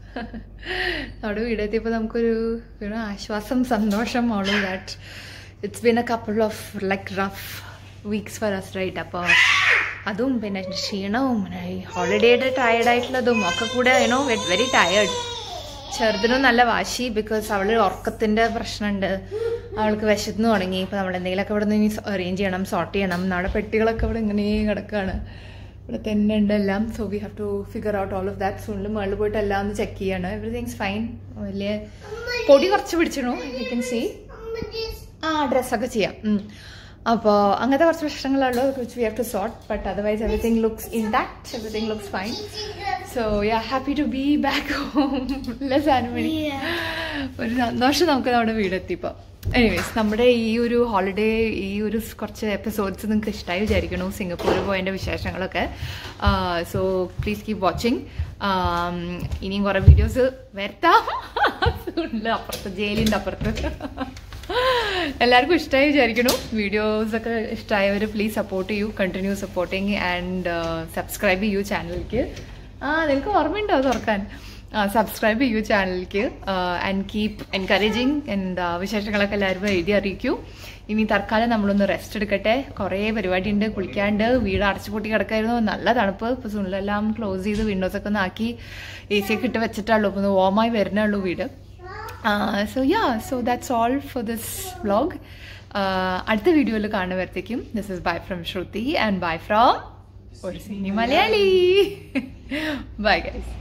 B: നമ്മുടെ വീടെത്തിയപ്പോൾ നമുക്കൊരു you know, ആശ്വാസം സന്തോഷം all that it's been a couple of like rough weeks for us right അപ്പോൾ അതും പിന്നെ ക്ഷീണവും ഹോളിഡേയുടെ ടയർഡായിട്ടുള്ളതും ഒക്കെ കൂടെ യുനോ വെരി ടയേർഡ് ചെറുതിനും നല്ല വാശി ബിക്കോസ് അവൾ ഉറക്കത്തിൻ്റെ പ്രശ്നമുണ്ട് അവൾക്ക് വിശന്ന് തുടങ്ങി ഇപ്പോൾ നമ്മൾ എന്തെങ്കിലുമൊക്കെ ഇവിടെ നിന്ന് ഇനി അറേഞ്ച് ചെയ്യണം സോർട്ട് ചെയ്യണം നാളെ പെട്ടികളൊക്കെ ഇവിടെ ഇങ്ങനെ കിടക്കുകയാണ് ഇവിടെ തന്നെ ഉണ്ട് എല്ലാം so we have to figure out all of that സൂണിൽ മുകളിൽ പോയിട്ട് എല്ലാം ഒന്ന് ചെക്ക് ചെയ്യാണ് എവറിഥിങ്സ് ഫൈൻ വലിയ പൊടി കുറച്ച് പിടിച്ചിണു യു കൻ സീ ആ ഡ്രസ്സൊക്കെ ചെയ്യാം അപ്പോൾ അങ്ങനത്തെ കുറച്ച് പ്രശ്നങ്ങളുള്ളൂ which we have to sort but otherwise everything looks intact everything looks fine so yeah happy to be back home അല്ല സാനുമണി ഒരു സന്തോഷം നമുക്ക് നമ്മുടെ വീടെത്തിപ്പോൾ എനിവേസ് നമ്മുടെ ഈ ഒരു ഹോളിഡേ ഈ ഒരു സ് കുറച്ച് എപ്പിസോഡ്സ് നിങ്ങൾക്ക് ഇഷ്ടമായി വിചാരിക്കണു സിംഗപ്പൂർ പോയതിൻ്റെ വിശേഷങ്ങളൊക്കെ സോ പ്ലീസ് കീപ് വാച്ചിങ് ഇനിയും കുറേ വീഡിയോസ് വരുത്താം ഉണ്ട് അപ്പുറത്ത് ജയിലിൻ്റെ അപ്പുറത്ത് എല്ലാവർക്കും ഇഷ്ടമായി വിചാരിക്കണു വീഡിയോസ് ഒക്കെ ഇഷ്ടമായവർ പ്ലീസ് സപ്പോർട്ട് ചെയ്യൂ കണ്ടിന്യൂ സപ്പോർട്ടിങ് ആൻഡ് സബ്സ്ക്രൈബ് ചെയ്യൂ ചാനലിലേക്ക് ആ നിനക്ക് ഓർമ്മയുണ്ടോ തുറക്കാൻ സബ്സ്ക്രൈബ് ചെയ്യൂ ചാനലിലേക്ക് ആൻഡ് കീപ് എൻകറേജിങ് എന്താ വിശേഷങ്ങളൊക്കെ എല്ലാവരും എഴുതി അറിയിക്കൂ ഇനി തൽക്കാലം നമ്മളൊന്ന് റെസ്റ്റ് എടുക്കട്ടെ കുറേ പരിപാടിയുണ്ട് കുളിക്കാണ്ട് വീട് അടച്ചുപൂട്ടി കിടക്കായിരുന്നു നല്ല തണുപ്പ് ഇപ്പോൾ സുണിലെല്ലാം ക്ലോസ് ചെയ്ത് വിൻഡോസൊക്കെ ഒന്ന് ആക്കി എ സി ഒക്കെ ഇട്ട് വെച്ചിട്ടുള്ളൂ ഇപ്പോൾ ഒന്ന് warm-ആയി വരുന്നേ ഉള്ളൂ വീട് so yeah so that's all for this vlog അടുത്ത വീഡിയോയിൽ കാണുമ്പോഴത്തേക്കും this is bye from Shruti and bye from ഒരു സിനി മലയാളി ബൈ ഗൈസ്